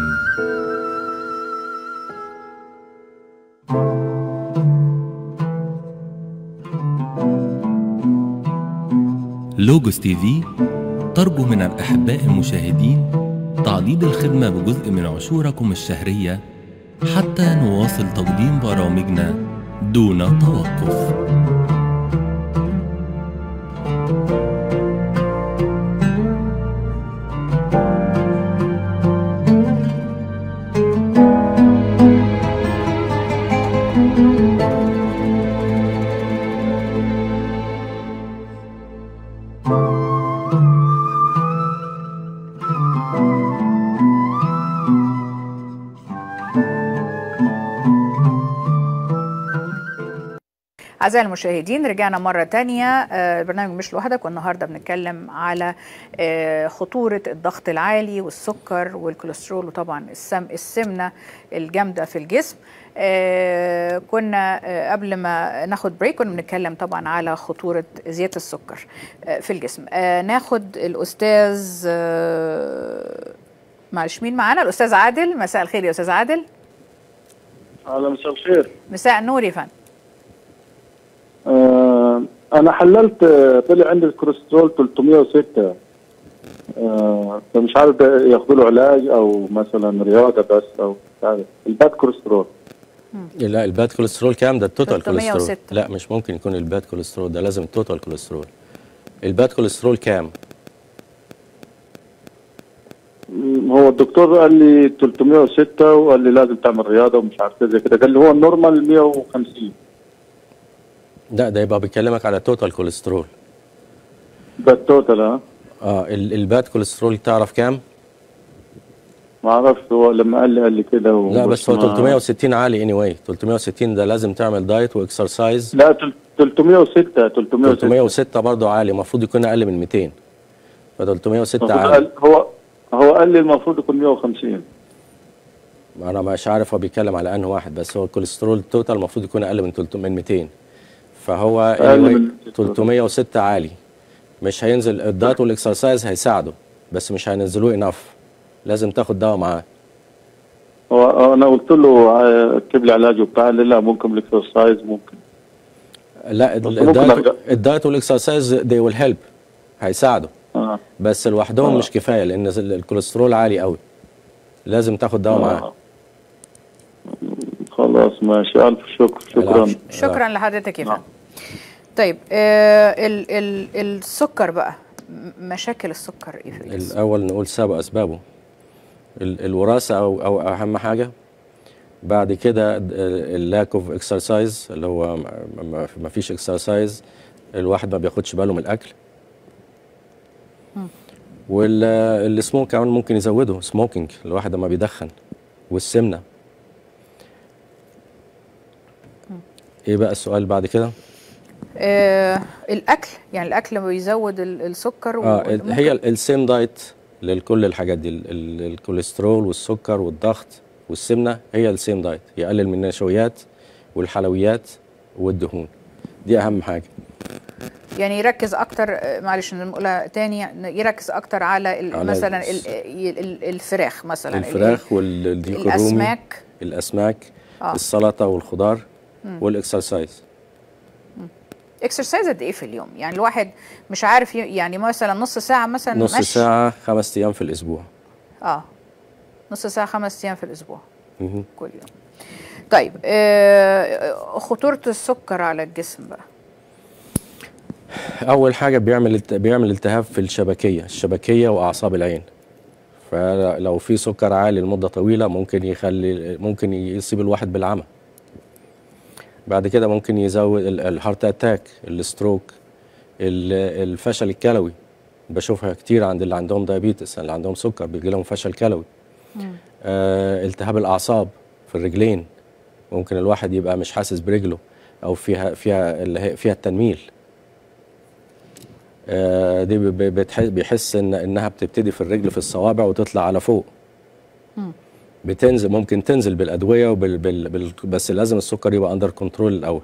[SPEAKER 8] لوجوس تي في ترجو من الأحباء المشاهدين تعضيد الخدمة بجزء من عشوركم الشهرية حتى نواصل تقديم برامجنا دون توقف
[SPEAKER 2] أعزائي المشاهدين رجعنا مرة تانية آه، برنامج مش لوحدك والنهاردة بنتكلم على آه، خطورة الضغط العالي والسكر والكوليسترول وطبعا السم السمنة الجامدة في الجسم آه، كنا آه، قبل ما ناخد بريك كنا بنتكلم طبعا على خطورة زيادة السكر آه، في الجسم آه، ناخد الأستاذ آه، معلش مين معانا الأستاذ عادل مساء الخير يا أستاذ عادل
[SPEAKER 9] على مساء الخير
[SPEAKER 2] مساء النور يا فندم
[SPEAKER 9] آه انا حللت آه، طلع عندي الكوليسترول 306 آه فمش عارف ده ياخدوا له علاج او مثلا رياضه بس او مش عارف الباد كوليسترول
[SPEAKER 3] لا الباد كوليسترول كام ده التوتال
[SPEAKER 2] 306.
[SPEAKER 3] كوليسترول لا مش ممكن يكون الباد كوليسترول ده لازم التوتال كوليسترول الباد كوليسترول كام
[SPEAKER 9] مم، هو الدكتور قال لي 306 وقال لي لازم تعمل رياضه ومش عارف كذا كده قال لي هو النورمال 150
[SPEAKER 3] لا ده يبقى بيكلمك على توتال كوليسترول
[SPEAKER 9] ده التوتال ها
[SPEAKER 3] اه ال- الباد كوليسترول تعرف كام
[SPEAKER 9] ما اعرفش هو لما قال لي قال لي كده و-
[SPEAKER 3] لا بس هو
[SPEAKER 9] ما-
[SPEAKER 3] 360 عالي اني anyway. 360 ده لازم تعمل دايت واكسرسايز
[SPEAKER 9] لا تل- 306 306
[SPEAKER 3] 306 برضه عالي المفروض يكون اقل من 200 ف 306
[SPEAKER 9] المفروض
[SPEAKER 3] عالي
[SPEAKER 9] قال هو هو قال لي المفروض يكون 150
[SPEAKER 3] انا مش عارف هو بيتكلم على انه واحد بس هو الكوليسترول توتال المفروض يكون اقل من 300 من 200 فهو
[SPEAKER 9] أقل
[SPEAKER 3] anyway
[SPEAKER 9] من
[SPEAKER 3] 306 عالي مش هينزل الدايت والاكسرسايز هيساعده بس مش هينزلوه انف لازم تاخد دواء معاه
[SPEAKER 9] هو انا قلت له آه، اكتب لي علاج وبتاع قال لي لا ممكن الاكسرسايز ممكن
[SPEAKER 3] لا
[SPEAKER 9] بس
[SPEAKER 3] ال-
[SPEAKER 9] ممكن
[SPEAKER 3] الدايت
[SPEAKER 9] أرجع.
[SPEAKER 3] الدايت والاكسرسايز they will help هيساعده
[SPEAKER 9] اه
[SPEAKER 3] بس لوحدهم
[SPEAKER 9] آه.
[SPEAKER 3] مش كفايه لان ال- الكوليسترول عالي قوي لازم تاخد دواء معاه
[SPEAKER 9] آه. خلاص ماشي الف شكر شكرا
[SPEAKER 3] العفو.
[SPEAKER 2] شكرا لحضرتك يا
[SPEAKER 9] نعم.
[SPEAKER 2] فندم طيب آه ال ال السكر بقى م- مشاكل السكر ايه في الجسم؟
[SPEAKER 3] الاول نقول سبب اسبابه ال- الوراثه او او اهم حاجه بعد كده اللاك اوف اكسرسايز اللي هو ما- ما ما فيش اكسرسايز الواحد ما بياخدش باله من الاكل والسموك كمان ممكن يزوده سموكينج الواحد لما بيدخن والسمنه ايه بقى السؤال بعد كده
[SPEAKER 2] آه الاكل يعني الاكل بيزود ال- السكر
[SPEAKER 3] اه
[SPEAKER 2] وال-
[SPEAKER 3] ال- هي السيم دايت لكل الحاجات دي ال- ال- الكوليسترول والسكر والضغط والسمنه هي السيم دايت يقلل من النشويات والحلويات والدهون دي اهم حاجه
[SPEAKER 2] يعني يركز اكتر آه، معلش نقولها تاني يركز اكتر على, ال-
[SPEAKER 3] على
[SPEAKER 2] مثلا
[SPEAKER 3] الس-
[SPEAKER 2] ال- ال- الفراخ مثلا
[SPEAKER 3] الفراخ والديك الرومي
[SPEAKER 2] الاسماك
[SPEAKER 3] الاسماك
[SPEAKER 2] آه.
[SPEAKER 3] السلطه والخضار والاكسرسايز
[SPEAKER 2] اكسرسايز قد ايه في اليوم يعني الواحد مش عارف ي- يعني مثلا نص ساعه مثلا
[SPEAKER 3] نص
[SPEAKER 2] مشي.
[SPEAKER 3] ساعه خمس ايام في الاسبوع
[SPEAKER 2] اه نص ساعه خمس ايام في الاسبوع
[SPEAKER 3] مهم.
[SPEAKER 2] كل يوم طيب آه خطوره السكر على الجسم بقى
[SPEAKER 3] اول حاجه بيعمل الت- بيعمل التهاب في الشبكيه الشبكيه واعصاب العين فلو في سكر عالي لمده طويله ممكن يخلي ممكن يصيب الواحد بالعمى بعد كده ممكن يزود ال- الهارت اتاك الستروك ال- الفشل الكلوي بشوفها كتير عند اللي عندهم دايابيتس اللي عندهم سكر بيجي لهم فشل كلوي آه التهاب الاعصاب في الرجلين ممكن الواحد يبقى مش حاسس برجله او فيها فيها اللي هي فيها التنميل آه، دي ب- ب- بتح- بيحس ان انها بتبتدي في الرجل في الصوابع وتطلع على فوق بتنزل ممكن تنزل بالادويه وبال بال بال بس لازم السكر يبقى اندر كنترول الاول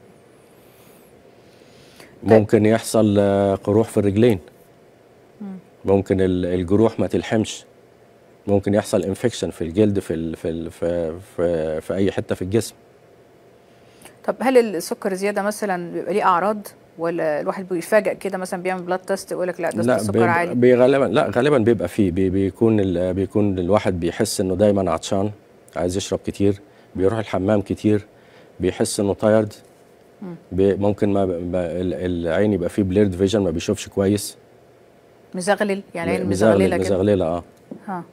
[SPEAKER 3] ممكن يحصل آه، قروح في الرجلين ممكن ال- الجروح ما تلحمش ممكن يحصل انفكشن في الجلد في ال في ال في, في في اي حته في الجسم
[SPEAKER 2] طب هل السكر زياده مثلا بيبقى ليه اعراض ولا الواحد بيفاجئ كده مثلا بيعمل بلاد تيست يقول لك لا ده
[SPEAKER 3] لا
[SPEAKER 2] السكر
[SPEAKER 3] بيبقى-
[SPEAKER 2] عالي
[SPEAKER 3] بي غالبا لا غالبا بيبقى فيه بي بيكون ال بيكون الواحد بيحس انه دايما عطشان عايز يشرب كتير بيروح الحمام كتير بيحس انه تايرد بي ممكن ما, ما ال- العين يبقى فيه بليرد فيجن ما بيشوفش كويس
[SPEAKER 2] مزغلل يعني عين
[SPEAKER 3] مزغلل
[SPEAKER 2] مزغلله كده
[SPEAKER 3] مزغلله اه
[SPEAKER 2] ها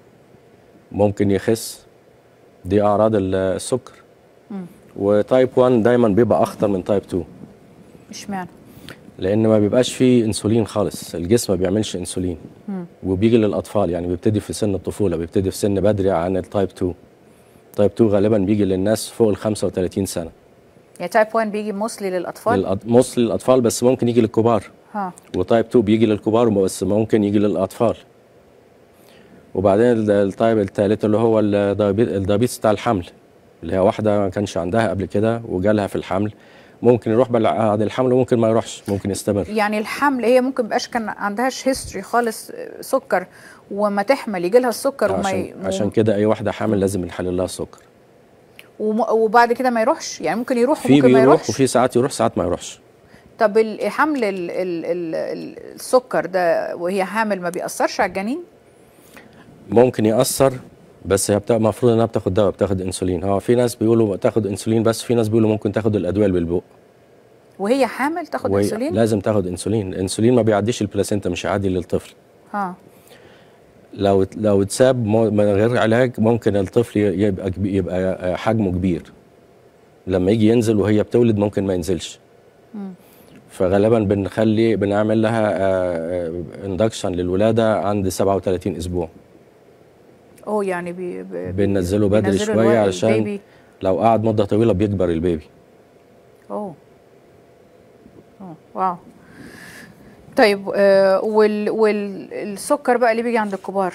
[SPEAKER 3] ممكن يخس دي اعراض ال- السكر وتايب 1 دايما بيبقى اخطر من تايب 2
[SPEAKER 2] اشمعنى
[SPEAKER 3] لان ما بيبقاش فيه انسولين خالص الجسم ما بيعملش انسولين وبيجي للاطفال يعني بيبتدي في سن الطفوله بيبتدي في سن بدري عن التايب 2 تايب 2 غالبا بيجي للناس فوق ال 35 سنه
[SPEAKER 2] يعني تايب 1 بيجي موصلي للاطفال
[SPEAKER 3] للأط- مصل للاطفال بس ممكن يجي للكبار
[SPEAKER 2] ها
[SPEAKER 3] وتايب 2 بيجي للكبار بس ممكن يجي للاطفال وبعدين ال- التايب الثالث اللي هو الدايبي- الدايبيتس بتاع الحمل اللي هي واحده ما كانش عندها قبل كده وجالها في الحمل ممكن يروح بعد الحمل وممكن ما يروحش ممكن يستمر
[SPEAKER 2] يعني الحمل هي ممكن مبقاش كان عندهاش هيستوري خالص آه، سكر وما تحمل يجي لها السكر وما
[SPEAKER 3] عشان,
[SPEAKER 2] ي...
[SPEAKER 3] عشان كده اي واحده حامل لازم نحلل لها السكر
[SPEAKER 2] وم... وبعد كده ما يروحش يعني ممكن يروح
[SPEAKER 3] في
[SPEAKER 2] وممكن ما
[SPEAKER 3] بيروح
[SPEAKER 2] يروحش
[SPEAKER 3] وفي ساعات يروح ساعات ما يروحش
[SPEAKER 2] طب ال- حمل ال... ال... ال... ال- السكر ده وهي حامل ما بيأثرش على الجنين
[SPEAKER 3] ممكن ياثر بس هي بتبقى المفروض انها بتاخد دواء بتاخد انسولين هو في ناس بيقولوا تاخد انسولين بس في ناس بيقولوا ممكن تاخد الادويه اللي بالبق
[SPEAKER 2] وهي حامل تاخد
[SPEAKER 3] وهي
[SPEAKER 2] انسولين
[SPEAKER 3] لازم تاخد انسولين الانسولين ما بيعديش البلاسينتا مش هيعدي للطفل
[SPEAKER 2] ها
[SPEAKER 3] لو لو اتساب مو- من غير علاج ممكن الطفل يبقى كبي- يبقى حجمه كبير لما يجي ينزل وهي بتولد ممكن ما ينزلش فغالبا بنخلي بنعمل لها اندكشن للولاده عند 37 اسبوع
[SPEAKER 2] اوه يعني بي... بي...
[SPEAKER 3] بننزله بدري
[SPEAKER 2] بينزلوا
[SPEAKER 3] شويه
[SPEAKER 2] الولد-
[SPEAKER 3] علشان
[SPEAKER 2] البيبي.
[SPEAKER 3] لو قعد مده طويله بيكبر البيبي
[SPEAKER 2] اوه اوه واو طيب آه وال والسكر بقى اللي بيجي عند الكبار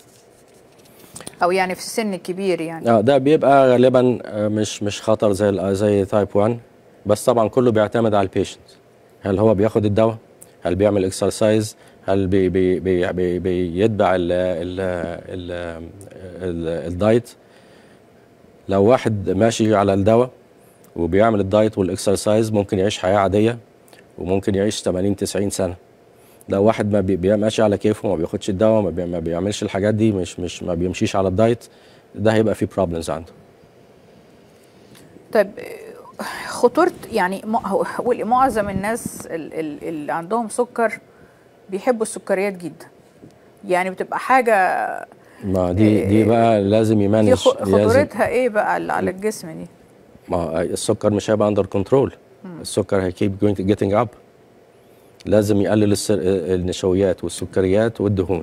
[SPEAKER 2] او يعني في السن الكبير يعني
[SPEAKER 3] اه ده بيبقى غالبا آه، مش مش خطر زي ال- زي تايب 1 بس طبعا كله بيعتمد على البيشنت هل هو بياخد الدواء هل بيعمل اكسرسايز هل بي بي بي بي بيتبع ال ال ال ال الدايت لو واحد ماشي على الدواء وبيعمل الدايت والاكسرسايز ممكن يعيش حياه عاديه وممكن يعيش 80 90 سنه لو واحد ما بي بي- ماشي على كيفه ما بياخدش الدواء ما, بي ما بيعملش الحاجات دي مش مش ما بيمشيش على الدايت ده هيبقى فيه بروبلمز عنده
[SPEAKER 2] طيب آه، خطورة يعني م- هو- هو معظم الناس ال- ال- اللي عندهم سكر بيحبوا السكريات جدا يعني بتبقى حاجة
[SPEAKER 3] ما دي دي بقى لازم
[SPEAKER 2] دي
[SPEAKER 3] يمانج
[SPEAKER 2] خ-
[SPEAKER 3] لازم
[SPEAKER 2] خطورتها ايه بقى اللي على الجسم دي
[SPEAKER 3] ما السكر مش هيبقى اندر كنترول السكر هيكيب جوينج جيتنج اب لازم يقلل السر... النشويات والسكريات والدهون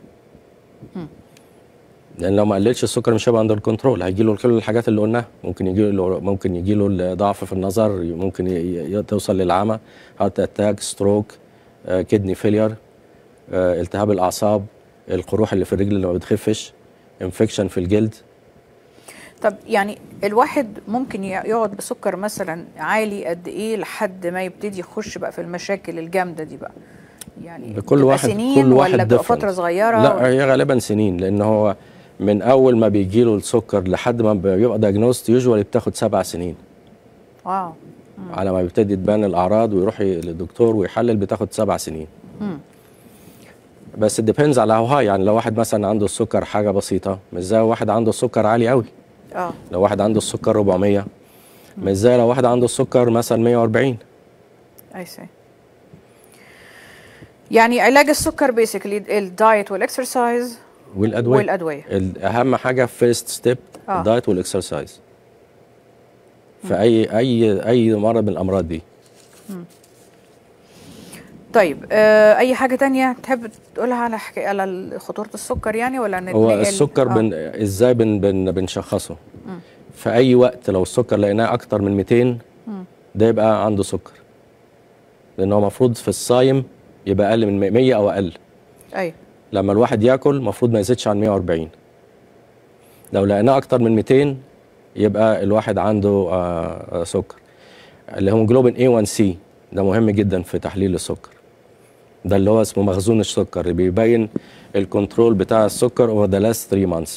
[SPEAKER 3] لان لو ما قللش السكر مش هيبقى اندر كنترول هيجي له كل الحاجات اللي قلناها ممكن يجي له ممكن يجي له الضعف في النظر ممكن ي... ي... توصل للعمى هارت اتاك ستروك كدني فيلير التهاب الاعصاب القروح اللي في الرجل اللي ما بتخفش انفكشن في الجلد
[SPEAKER 2] طب يعني الواحد ممكن ي- يقعد بسكر مثلا عالي قد ايه لحد ما يبتدي يخش بقى في المشاكل الجامده دي بقى يعني
[SPEAKER 3] كل
[SPEAKER 2] بتبقى
[SPEAKER 3] واحد
[SPEAKER 2] سنين
[SPEAKER 3] كل واحد
[SPEAKER 2] ولا بتبقى
[SPEAKER 3] different.
[SPEAKER 2] فتره صغيره
[SPEAKER 3] لا
[SPEAKER 2] ولا-
[SPEAKER 3] هي غالبا سنين لان هو من اول ما بيجي له السكر لحد ما بيبقى دايجنوست يوجوالي بتاخد سبع سنين
[SPEAKER 2] واو
[SPEAKER 3] على ما بيبتدي تبان الاعراض ويروح ي- للدكتور ويحلل بتاخد سبع سنين بس ديبيندز على هاو هاي يعني لو واحد مثلا عنده السكر حاجه بسيطه مش زي واحد عنده السكر عالي قوي
[SPEAKER 2] اه
[SPEAKER 3] لو واحد عنده السكر 400 مش زي لو واحد عنده السكر مثلا 140
[SPEAKER 2] اي سي يعني علاج السكر بيسكلي الدايت والاكسرسايز
[SPEAKER 3] والادويه
[SPEAKER 2] والادويه
[SPEAKER 3] اهم حاجه فيرست ستيب
[SPEAKER 2] آه.
[SPEAKER 3] الدايت والاكسرسايز في اي اي اي مرض من الامراض دي
[SPEAKER 2] طيب آه اي حاجه تانية تحب تقولها على حكي على ال- خطوره السكر يعني ولا نتنقل
[SPEAKER 3] هو السكر
[SPEAKER 2] آه.
[SPEAKER 3] بن ازاي بن بن بنشخصه في اي وقت لو السكر لقيناه اكتر من 200 ده يبقى عنده سكر لان هو المفروض في الصايم يبقى اقل من 100 او اقل
[SPEAKER 2] ايوه
[SPEAKER 3] لما الواحد ياكل المفروض ما يزيدش عن 140 لو لقيناه اكتر من 200 يبقى الواحد عنده آه، آه، سكر الهيموجلوبين A1C ده مهم جدا في تحليل السكر ده اللي هو اسمه مخزون السكر اللي بيبين الكنترول بتاع السكر over the last 3 months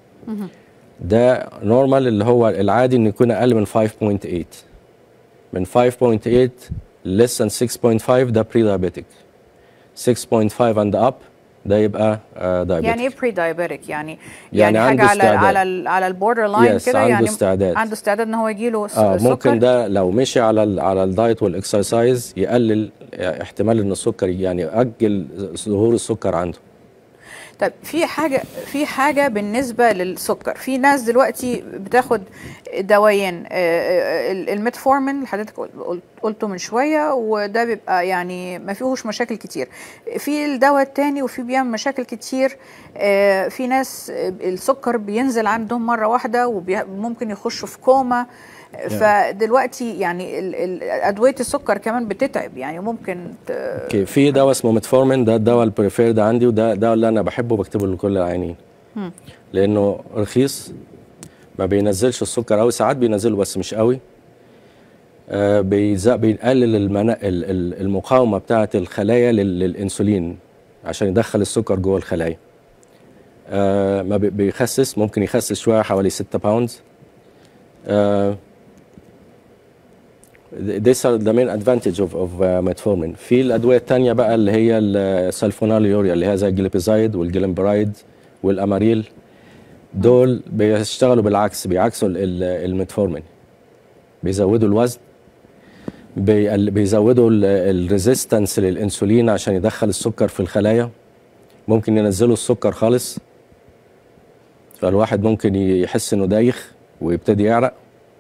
[SPEAKER 3] ده نورمال اللي هو العادي انه يكون اقل من 5.8 من 5.8 less than 6.5 ده بري diabetic 6.5 and up ده يبقى uh, diabetic
[SPEAKER 2] يعني ايه بري دايابيتك يعني
[SPEAKER 3] يعني
[SPEAKER 2] يعني حاجه
[SPEAKER 3] عنده
[SPEAKER 2] على
[SPEAKER 3] استعداد.
[SPEAKER 2] على ال على البوردر لاين
[SPEAKER 3] Yes،
[SPEAKER 2] كده
[SPEAKER 3] عنده
[SPEAKER 2] يعني
[SPEAKER 3] استعداد.
[SPEAKER 2] عنده استعداد ان هو يجي له
[SPEAKER 3] اه
[SPEAKER 2] سكر
[SPEAKER 3] ممكن ده لو مشي على ال على الدايت والاكسرسايز يقلل احتمال ان السكر يعني يأجل ظهور السكر عنده
[SPEAKER 2] طيب في حاجه في حاجه بالنسبه للسكر في ناس دلوقتي بتاخد دوايين آه، آه، ال- الميتفورمين اللي حضرتك قل- قلت- قلته من شويه وده بيبقى يعني ما فيهوش مشاكل كتير في الدواء التاني وفي بيعمل مشاكل كتير آه، في ناس آه، السكر بينزل عندهم مره واحده وممكن يخشوا في كوما فدلوقتي يعني ال- ال- ادويه السكر كمان بتتعب يعني ممكن ت-
[SPEAKER 3] اوكي في دواء اسمه ميتفورمين ده الدواء البريفيرد عندي وده ده اللي انا بحبه بكتبه لكل العيانين لانه رخيص ما بينزلش السكر قوي ساعات بينزله بس مش قوي آه بيز- بيقلل المنا... ال- ال- المقاومه بتاعه الخلايا لل... للانسولين عشان يدخل السكر جوه الخلايا آه ما بي- بيخسس ممكن يخسس شويه حوالي 6 باوندز آه These are the main advantage of, of uh, metformin. في الأدوية التانية بقى اللي هي السلفوناليوريا اللي هي زي الجليبيزايد والجلمبرايد والأماريل دول بيشتغلوا بالعكس بيعكسوا ال- ال- الميتفورمين بيزودوا الوزن بيقل- بيزودوا الريزيستنس للانسولين عشان يدخل السكر في الخلايا ممكن ينزلوا السكر خالص فالواحد ممكن يحس انه دايخ ويبتدي يعرق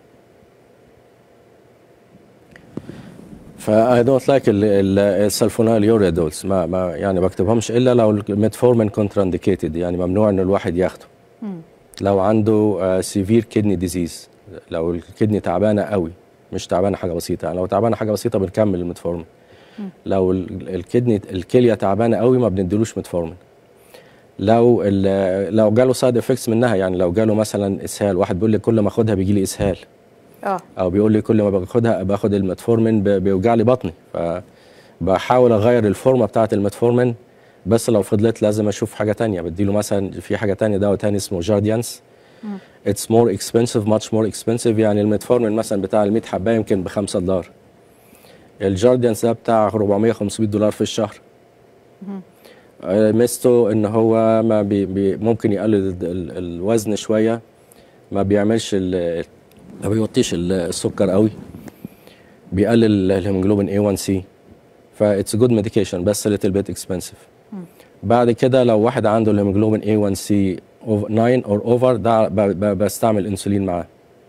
[SPEAKER 3] فاي دونت لايك السلفوناليوريا دولز ما ما يعني بكتبهمش الا لو الميتفورمين كونترا انديكيتد يعني ممنوع ان الواحد ياخده لو عنده سيفير كدني ديزيز لو الكدني تعبانه قوي مش تعبانه حاجه بسيطه يعني لو تعبانه حاجه بسيطه بنكمل الميتفورمين لو ال- الكدني الكليه تعبانه قوي ما بنديلوش ميتفورمين لو ال- لو جاله سايد افكتس منها يعني لو جاله مثلا اسهال واحد بيقول لي كل ما اخدها بيجي لي اسهال
[SPEAKER 2] اه
[SPEAKER 3] او بيقول لي كل ما باخدها باخد الميتفورمين ب- بيوجع لي بطني فبحاول اغير الفورمه بتاعه الميتفورمين بس لو فضلت لازم اشوف حاجه تانية بديله مثلا في حاجه تانية دواء تاني اسمه جارديانس اتس مور اكسبنسيف ماتش مور اكسبنسيف يعني الميتفورمين مثلا بتاع ال 100 حبايه يمكن ب 5 دولار الجارديانس ده بتاع 400 500 دولار في الشهر آه، ميزته ان هو ما بي بي ممكن يقلل ال- ال- الوزن شويه ما بيعملش ال- ما بيوطيش ال- السكر قوي بيقلل الهيموجلوبين A1C فاتس جود ميديكيشن بس little bit expensive بعد كده لو واحد عنده الهيموجلوبين A1C over 9 or over ده ب- ب- بستعمل انسولين معاه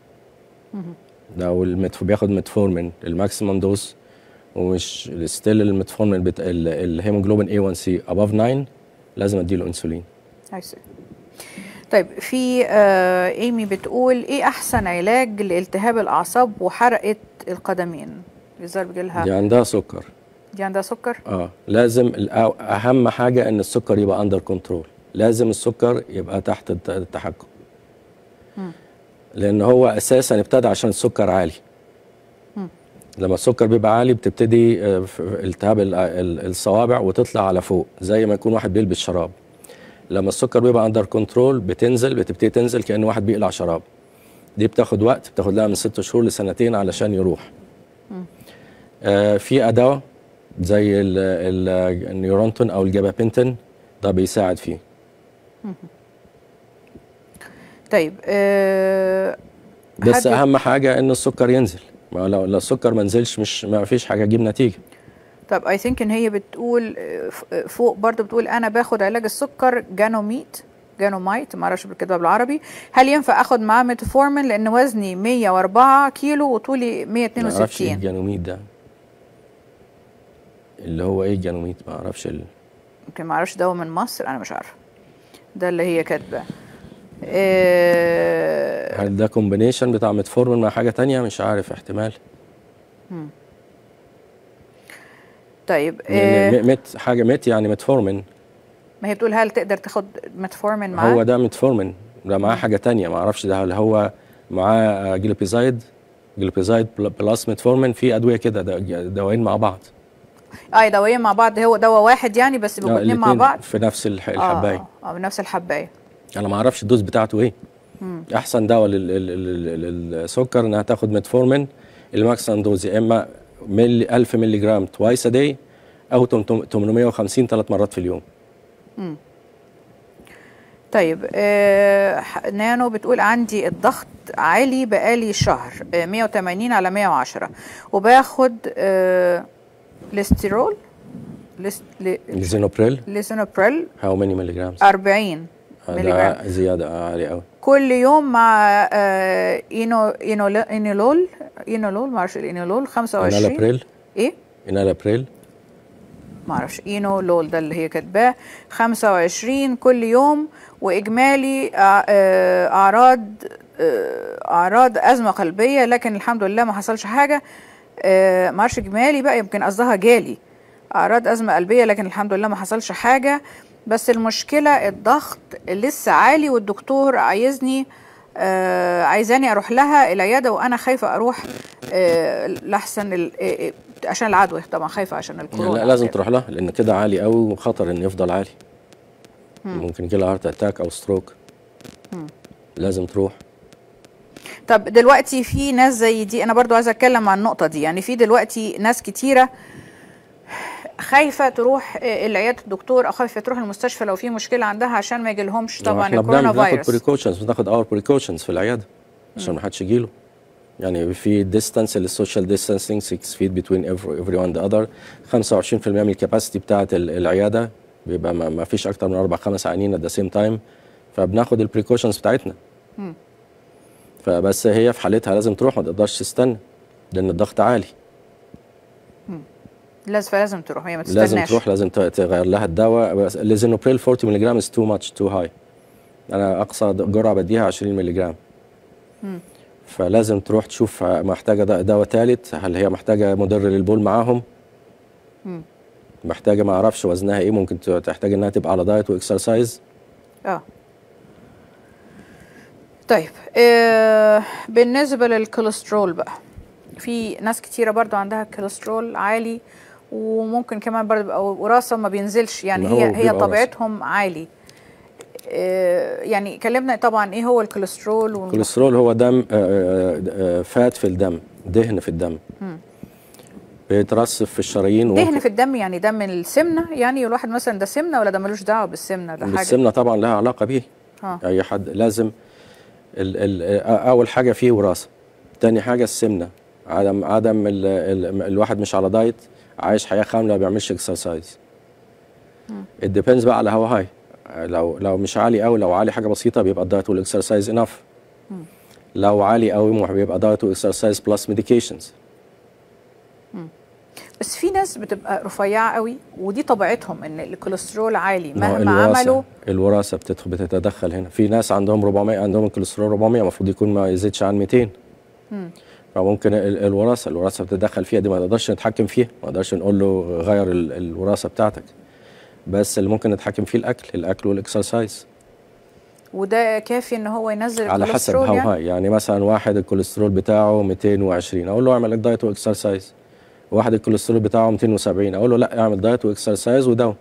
[SPEAKER 3] لو المتف... بياخد ميتفورمين الماكسيمم دوز ومش ستيل الميتفورمين بت... ال- الهيموجلوبين A1C above 9 لازم اديله انسولين
[SPEAKER 2] I see. طيب في آه ايمي بتقول ايه احسن علاج لالتهاب الاعصاب وحرقه القدمين الظاهر بيجيلها
[SPEAKER 3] دي عندها سكر
[SPEAKER 2] دي عندها سكر
[SPEAKER 3] اه لازم الأ- اهم حاجه ان السكر يبقى اندر كنترول لازم السكر يبقى تحت الت- التحكم لان هو اساسا ابتدى عشان السكر عالي لما السكر بيبقى عالي بتبتدي آه، في التهاب ال- ال- الصوابع وتطلع على فوق زي ما يكون واحد بيلبس شراب لما السكر بيبقى اندر كنترول بتنزل بتبتدي تنزل كأن واحد بيقلع شراب دي بتاخد وقت بتاخد لها من ست شهور لسنتين علشان يروح آه في ادوات زي ال- ال- النيورونتون او الجابابنتين ده بيساعد فيه
[SPEAKER 2] طيب آه
[SPEAKER 3] بس
[SPEAKER 2] حد-
[SPEAKER 3] اهم حاجه ان السكر ينزل ما لو لو السكر ما نزلش مش ما فيش حاجه تجيب نتيجه
[SPEAKER 2] طب اي ثينك ان هي بتقول آه، ف- آه، فوق برضو بتقول انا باخد علاج السكر جانوميت جانومايت ما اعرفش بالكتابه بالعربي هل ينفع اخد معاه ميتفورمين لان وزني 104 كيلو وطولي
[SPEAKER 3] ما اعرفش ايه
[SPEAKER 2] 162
[SPEAKER 3] الجانوميد ده اللي هو ايه الجانوميد ما اعرفش ال...
[SPEAKER 2] يمكن ما اعرفش دواء من مصر انا مش عارفه ده اللي هي كاتباه آه،
[SPEAKER 3] هل ده كومبينيشن بتاع ميتفورمين مع حاجه تانية مش عارف احتمال
[SPEAKER 2] طيب
[SPEAKER 3] لأن
[SPEAKER 2] آه،
[SPEAKER 3] م- مت حاجه مت يعني ميتفورمين
[SPEAKER 2] ما هي بتقول هل تقدر تاخد ميتفورمين معاه
[SPEAKER 3] هو ده ميتفورمين ده معاه حاجه تانية ما اعرفش ده هل هو معاه جليبيزايد جليبيزايد بل- بلس ميتفورمين في ادويه كده ده- دوايين مع بعض
[SPEAKER 2] اه دوايين مع بعض هو دواء واحد يعني بس بيبقوا
[SPEAKER 3] آه،
[SPEAKER 2] اتنين مع
[SPEAKER 3] الاتنين
[SPEAKER 2] بعض
[SPEAKER 3] في نفس الح-
[SPEAKER 2] آه،
[SPEAKER 3] الحبايه
[SPEAKER 2] اه بنفس الحبايه
[SPEAKER 3] انا ما اعرفش الدوز بتاعته ايه احسن دواء لل- لل- لل- للسكر انها تاخد ميتفورمين الماكسيمم دوز يا اما ملي 1000 مللي جرام توايس ا داي او 850 ثلاث مرات في اليوم
[SPEAKER 2] طيب آه ح- نانو بتقول عندي الضغط عالي بقالي شهر آه 180 على 110 وباخد آه ليسترول ليست لي-
[SPEAKER 3] الزينوبريل
[SPEAKER 2] ليسينوبريل
[SPEAKER 3] هاو ماني مللي جرامز
[SPEAKER 2] 40 ملي جرام
[SPEAKER 3] ده زياده آه، عالي قوي
[SPEAKER 2] كل يوم مع آه إينو إينول إينولول إينولول معرفش الإينولول 25
[SPEAKER 3] انالابريل
[SPEAKER 2] إيه؟
[SPEAKER 3] انالابريل
[SPEAKER 2] معرفش إينو لول ده اللي هي كاتباه 25 كل يوم وإجمالي أع- آه، أعراض آه، أعراض أزمة قلبية لكن الحمد لله ما حصلش حاجة آه، معرفش إجمالي بقى يمكن قصدها جالي أعراض أزمة قلبية لكن الحمد لله ما حصلش حاجة بس المشكلة الضغط لسه عالي والدكتور عايزني آه عايزاني اروح لها العياده وانا خايفه اروح آه لحسن ال- آه، آه، عشان العدوى طبعا خايفه عشان الكورونا
[SPEAKER 3] لا لازم
[SPEAKER 2] وكده.
[SPEAKER 3] تروح لها لان كده عالي قوي وخطر انه يفضل عالي ممكن يجي لها هارت اتاك او ستروك لازم تروح
[SPEAKER 2] طب دلوقتي في ناس زي دي انا برضو عايزه اتكلم عن النقطه دي يعني في دلوقتي ناس كتيره خايفه تروح آه، العياده الدكتور او خايفه تروح المستشفى لو في مشكله عندها عشان ما يجيلهمش طبعا
[SPEAKER 3] احنا
[SPEAKER 2] الكورونا
[SPEAKER 3] بنعمل بناخد
[SPEAKER 2] فيروس
[SPEAKER 3] بريكوشنز بناخد اور بريكوشنز في العياده عشان ما حدش يجيله يعني في ديستانس السوشيال ديستانسينج 6 فيت بتوين every one the other 25% من الكباسيتي بتاعه ال- العياده بيبقى ما ما فيش اكتر من اربع خمس عيانين at the same time فبناخد البريكوشنز بتاعتنا فبس هي في حالتها لازم تروح ما تقدرش تستنى لان الضغط عالي
[SPEAKER 2] لازم فلازم تروح هي ما
[SPEAKER 3] لازم
[SPEAKER 2] تستناش
[SPEAKER 3] تروح لازم ت- تغير لها الدواء بس الليزينوبريل 40 ملي جرام از تو ماتش تو هاي انا اقصى جرعه بديها 20 ملي جرام فلازم تروح تشوف محتاجه د- دواء ثالث هل هي محتاجه مدر للبول معاهم محتاجه ما اعرفش وزنها ايه ممكن ت- تحتاج انها تبقى على دايت واكسرسايز
[SPEAKER 2] اه طيب آه بالنسبه للكوليسترول بقى في ناس كتيره برضو عندها كوليسترول عالي وممكن كمان برضو يبقى وراثه ما بينزلش يعني
[SPEAKER 3] ما هو
[SPEAKER 2] هي هي
[SPEAKER 3] بيبقى وراثة.
[SPEAKER 2] طبيعتهم عالي آه يعني كلمنا طبعا ايه هو الكوليسترول والم-
[SPEAKER 3] الكوليسترول هو دم آه، آه، فات في الدم دهن في الدم بيترسب في الشرايين
[SPEAKER 2] دهن
[SPEAKER 3] وممكن-
[SPEAKER 2] في الدم يعني دم السمنه يعني الواحد مثلا ده سمنه ولا ده ملوش دعوه بالسمنه ده حاجه
[SPEAKER 3] السمنه طبعا لها علاقه بيه
[SPEAKER 2] اه
[SPEAKER 3] اي حد لازم ال ال اول حاجه فيه وراثه تاني حاجه السمنه عدم عدم ال ال الواحد مش على دايت عايش حياه خامله ما بيعملش اكسرسايز الديبندز بقى على هو هاي لو لو مش عالي قوي لو عالي حاجه بسيطه بيبقى الدايت والاكسرسايز انف لو عالي قوي بيبقى دايت واكسرسايز بلس ميديكيشنز
[SPEAKER 2] بس في ناس بتبقى رفيعه قوي ودي طبيعتهم ان الكوليسترول عالي
[SPEAKER 3] ما هو
[SPEAKER 2] مهما عملوا
[SPEAKER 3] الوراثه بتدخل بتتدخل هنا في ناس عندهم 400 عندهم الكوليسترول 400 المفروض يكون ما يزيدش عن 200 فممكن ال- الوراثه الوراثه بتتدخل فيها دي ما نقدرش نتحكم فيها ما نقدرش نقول له غير ال- الوراثه بتاعتك بس اللي ممكن نتحكم فيه الاكل الاكل والاكسرسايز
[SPEAKER 2] وده كافي ان هو ينزل
[SPEAKER 3] على حسب
[SPEAKER 2] الكوليسترول
[SPEAKER 3] هاو
[SPEAKER 2] يعني
[SPEAKER 3] هاي يعني مثلا واحد الكوليسترول بتاعه 220 اقول له اعمل لك دايت واكسرسايز واحد الكوليسترول بتاعه 270 اقول له لا اعمل دايت واكسرسايز ودواء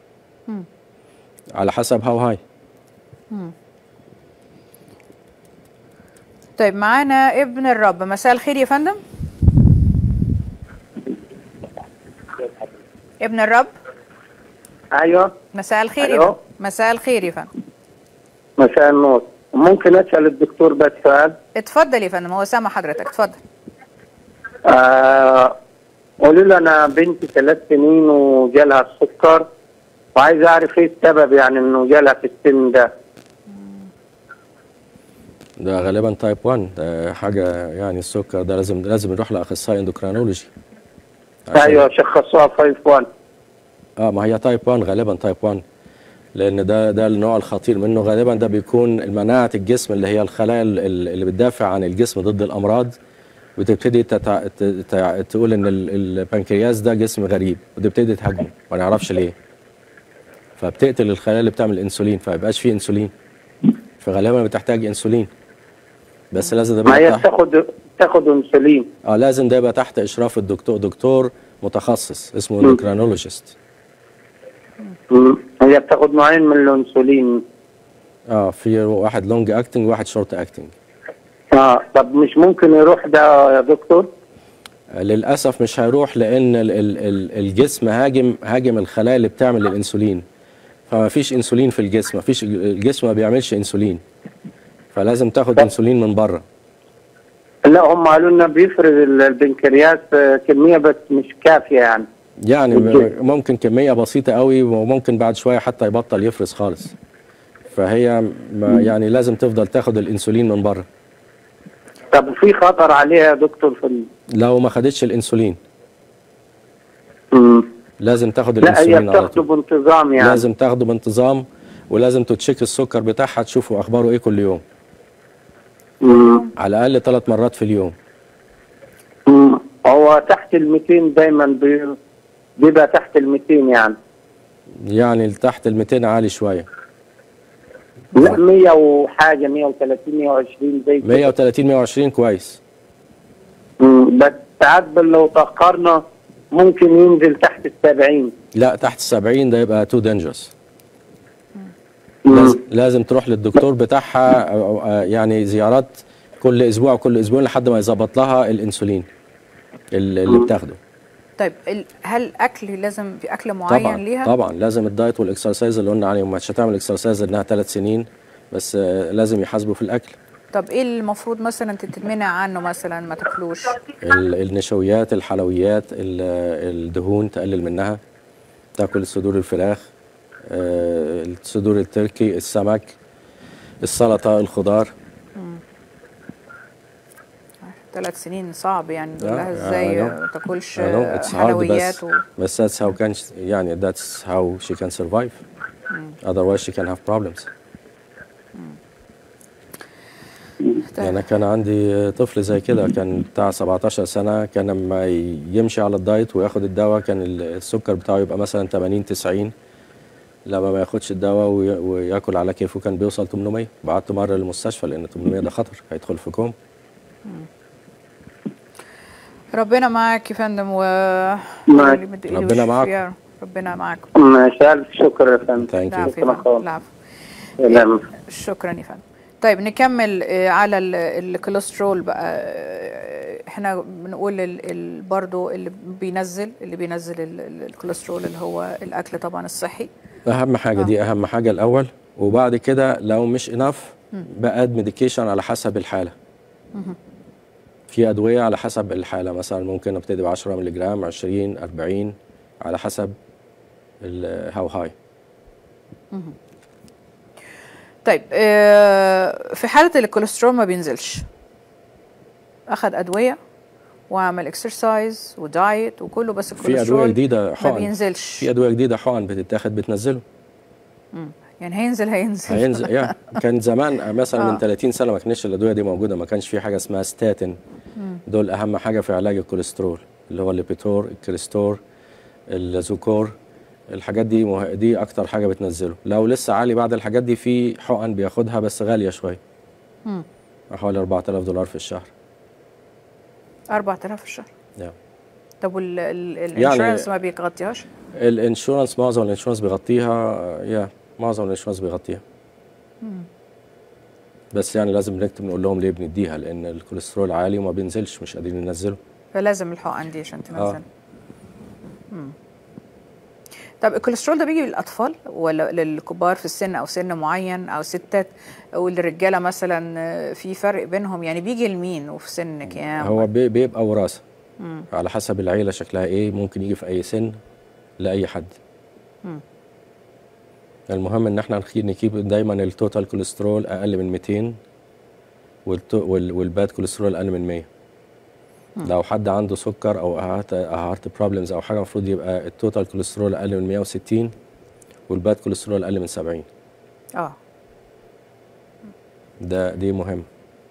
[SPEAKER 3] على حسب هاو هاي
[SPEAKER 2] طيب معانا ابن الرب مساء الخير يا فندم ابن الرب
[SPEAKER 6] ايوه
[SPEAKER 2] مساء الخير يا
[SPEAKER 6] أيوه.
[SPEAKER 2] فندم مساء الخير يا فندم
[SPEAKER 6] مساء النور ممكن اسال الدكتور بس سؤال
[SPEAKER 2] اتفضل يا فندم هو سامع حضرتك اتفضل
[SPEAKER 6] آه قولوا لي انا بنتي ثلاث سنين وجالها السكر وعايز اعرف ايه السبب يعني انه جالها في السن ده
[SPEAKER 3] ده غالبا تايب 1 ده حاجه يعني السكر ده لازم لازم نروح لاخصائي اندوكرينولوجي عشان-
[SPEAKER 6] ايوه شخصوها 5 1
[SPEAKER 3] اه ما هي تايب 1 غالبا تايب 1 لان ده ده النوع الخطير منه غالبا ده بيكون مناعه الجسم اللي هي الخلايا ال- ال- اللي بتدافع عن الجسم ضد الامراض بتبتدي تتع... ت- تع... تقول ان ال- البنكرياس ده جسم غريب وتبتدي تهاجمه ما نعرفش ليه فبتقتل الخلايا اللي بتعمل انسولين فما يبقاش فيه انسولين فغالبا بتحتاج انسولين بس لازم ده
[SPEAKER 6] ما
[SPEAKER 3] يبقى
[SPEAKER 6] هي
[SPEAKER 3] تحت...
[SPEAKER 6] بتاخد تاخد انسولين
[SPEAKER 3] اه لازم ده يبقى تحت اشراف الدكتور دكتور متخصص اسمه اندوكرينولوجيست
[SPEAKER 6] مم. هي بتاخد نوعين من الانسولين
[SPEAKER 3] اه في واحد لونج اكتنج وواحد شورت اكتنج
[SPEAKER 6] اه طب مش ممكن يروح ده يا دكتور
[SPEAKER 3] للاسف مش هيروح لان ال- ال- ال- الجسم هاجم هاجم الخلايا اللي بتعمل الانسولين فما فيش انسولين في الجسم ما فيش الجسم ما بيعملش انسولين فلازم تاخد انسولين من بره
[SPEAKER 10] لا هم قالوا لنا بيفرز ال- البنكرياس آه، كميه بس مش كافيه يعني
[SPEAKER 3] يعني
[SPEAKER 10] الجسم.
[SPEAKER 3] ممكن كميه بسيطه قوي وممكن بعد شويه حتى يبطل يفرز خالص فهي ما يعني لازم تفضل تاخد الانسولين من بره
[SPEAKER 10] طب في خطر عليها يا دكتور في ال...
[SPEAKER 3] لو ما خدتش الانسولين
[SPEAKER 10] مم.
[SPEAKER 3] لازم تاخد
[SPEAKER 10] لا هي
[SPEAKER 3] الانسولين على
[SPEAKER 10] بتاخده
[SPEAKER 3] طول
[SPEAKER 10] بانتظام يعني
[SPEAKER 3] لازم تاخده بانتظام ولازم تتشيك السكر بتاعها تشوفوا اخباره ايه كل يوم
[SPEAKER 10] مم.
[SPEAKER 3] على الاقل ثلاث مرات في اليوم
[SPEAKER 10] مم. هو تحت ال 200 دايما بي- بيبقى تحت ال 200 يعني
[SPEAKER 3] يعني تحت ال 200 عالي شويه
[SPEAKER 10] لا 100 وحاجه 130 120 زي كده
[SPEAKER 3] 130 120 كويس
[SPEAKER 10] مم. بس ساعات بل- لو تاخرنا ممكن ينزل تحت ال 70
[SPEAKER 3] لا تحت ال 70 ده يبقى تو دينجرس لازم, لازم تروح للدكتور بتاعها أو- أو- آه، يعني زيارات كل اسبوع كل اسبوعين لحد ما يظبط لها الانسولين ال- اللي بتاخده
[SPEAKER 2] طيب ال- هل اكل لازم في اكل معين
[SPEAKER 3] طبعا
[SPEAKER 2] ليها
[SPEAKER 3] طبعا لازم الدايت والاكسرسايز اللي قلنا عليهم مش هتعمل اكسرسايز انها ثلاث سنين بس آه، لازم يحاسبوا في الاكل
[SPEAKER 2] طب ايه المفروض مثلا انت تتمنع عنه مثلا ما تاكلوش
[SPEAKER 3] ال- النشويات الحلويات ال- الدهون تقلل منها تاكل صدور الفراخ آه، صدور التركي السمك السلطه الخضار
[SPEAKER 2] ثلاث سنين صعب يعني نقول لها
[SPEAKER 3] Yeah,
[SPEAKER 2] ازاي
[SPEAKER 3] I know.
[SPEAKER 2] ما تاكلش
[SPEAKER 3] I know, it's hard
[SPEAKER 2] حلويات
[SPEAKER 3] بس
[SPEAKER 2] و...
[SPEAKER 3] بس that's how can she, يعني that's how she can survive otherwise she can have problems يعني أنا كان عندي طفل زي كده كان بتاع 17 سنة كان لما يمشي على الدايت وياخد الدواء كان السكر بتاعه يبقى مثلا 80 90 لما ما ياخدش الدواء وي- وياكل على كيفه كان بيوصل 800 بعته مرة للمستشفى لأن 800 ده خطر هيدخل في كوم
[SPEAKER 2] ربنا معاك يا فندم و
[SPEAKER 10] معاك.
[SPEAKER 2] اللي مد- اللي
[SPEAKER 3] ربنا
[SPEAKER 2] وش
[SPEAKER 3] معاك.
[SPEAKER 2] فيها، ربنا معاك
[SPEAKER 10] ماشي الف شكر يا فندم
[SPEAKER 3] ثانك يو
[SPEAKER 2] العفو يا فندم العفو
[SPEAKER 10] سلام
[SPEAKER 2] شكرا يا فندم طيب نكمل آه، على ال- الكوليسترول بقى آه، احنا بنقول ال- ال- برضو اللي بينزل اللي بينزل ال- ال- الكوليسترول اللي هو الاكل طبعا الصحي
[SPEAKER 3] اهم حاجه
[SPEAKER 2] آه.
[SPEAKER 3] دي اهم حاجه الاول وبعد كده لو مش اناف بقى ميديكيشن على حسب الحاله
[SPEAKER 2] مهم.
[SPEAKER 3] في ادويه على حسب الحاله مثلا ممكن ابتدي ب 10 مللي جرام 20 40 على حسب هاو هاي
[SPEAKER 2] مهم. طيب آه، في حالة الكوليسترول ما بينزلش أخد أدوية وعمل اكسرسايز ودايت وكله بس
[SPEAKER 3] في ادويه
[SPEAKER 2] الكوليسترول
[SPEAKER 3] جديده
[SPEAKER 2] ما
[SPEAKER 3] حقن
[SPEAKER 2] بينزلش
[SPEAKER 3] في ادويه جديده حقن بتتاخد بتنزله
[SPEAKER 2] مم. يعني هينزل هينزل
[SPEAKER 3] هينزل يا كان زمان مثلا
[SPEAKER 2] آه.
[SPEAKER 3] من 30 سنه ما كانش الادويه دي موجوده ما كانش في حاجه اسمها ستاتين
[SPEAKER 2] مم.
[SPEAKER 3] دول اهم حاجه في علاج الكوليسترول اللي هو الليبيتور الكريستور الزوكور الحاجات دي مه... دي اكتر حاجه بتنزله لو لسه عالي بعد الحاجات دي في حقن بياخدها بس غاليه شويه
[SPEAKER 2] مم.
[SPEAKER 3] حوالي 4000 دولار في الشهر
[SPEAKER 2] 4000 في الشهر
[SPEAKER 3] yeah.
[SPEAKER 2] طب وال
[SPEAKER 3] يعني-
[SPEAKER 2] الانشورنس ما بيغطيهاش
[SPEAKER 3] الانشورنس معظم الانشورنس بيغطيها يا معظم الانشورنس بيغطيها
[SPEAKER 2] مم.
[SPEAKER 3] بس يعني لازم نكتب نقول لهم ليه بنديها لان الكوليسترول عالي وما بينزلش مش قادرين ننزله
[SPEAKER 2] فلازم الحقن دي عشان تنزل
[SPEAKER 3] آه.
[SPEAKER 2] مم. طب الكوليسترول ده بيجي للاطفال ولا للكبار في السن او سن معين او ستات او الرجاله مثلا آه، في فرق بينهم يعني بيجي لمين وفي سن كام
[SPEAKER 3] هو بي- بيبقى وراثه
[SPEAKER 2] مم.
[SPEAKER 3] على حسب العيله شكلها ايه ممكن يجي في اي سن لاي حد
[SPEAKER 2] مم.
[SPEAKER 3] المهم ان احنا نخي- نجيب دايما التوتال كوليسترول اقل من 200 والتو- وال- والباد كوليسترول اقل من 100 لو حد عنده سكر او هارت هارت بروبلمز او حاجه المفروض يبقى التوتال كوليسترول اقل من 160 والباد كوليسترول اقل من 70
[SPEAKER 2] اه
[SPEAKER 3] ده دي مهم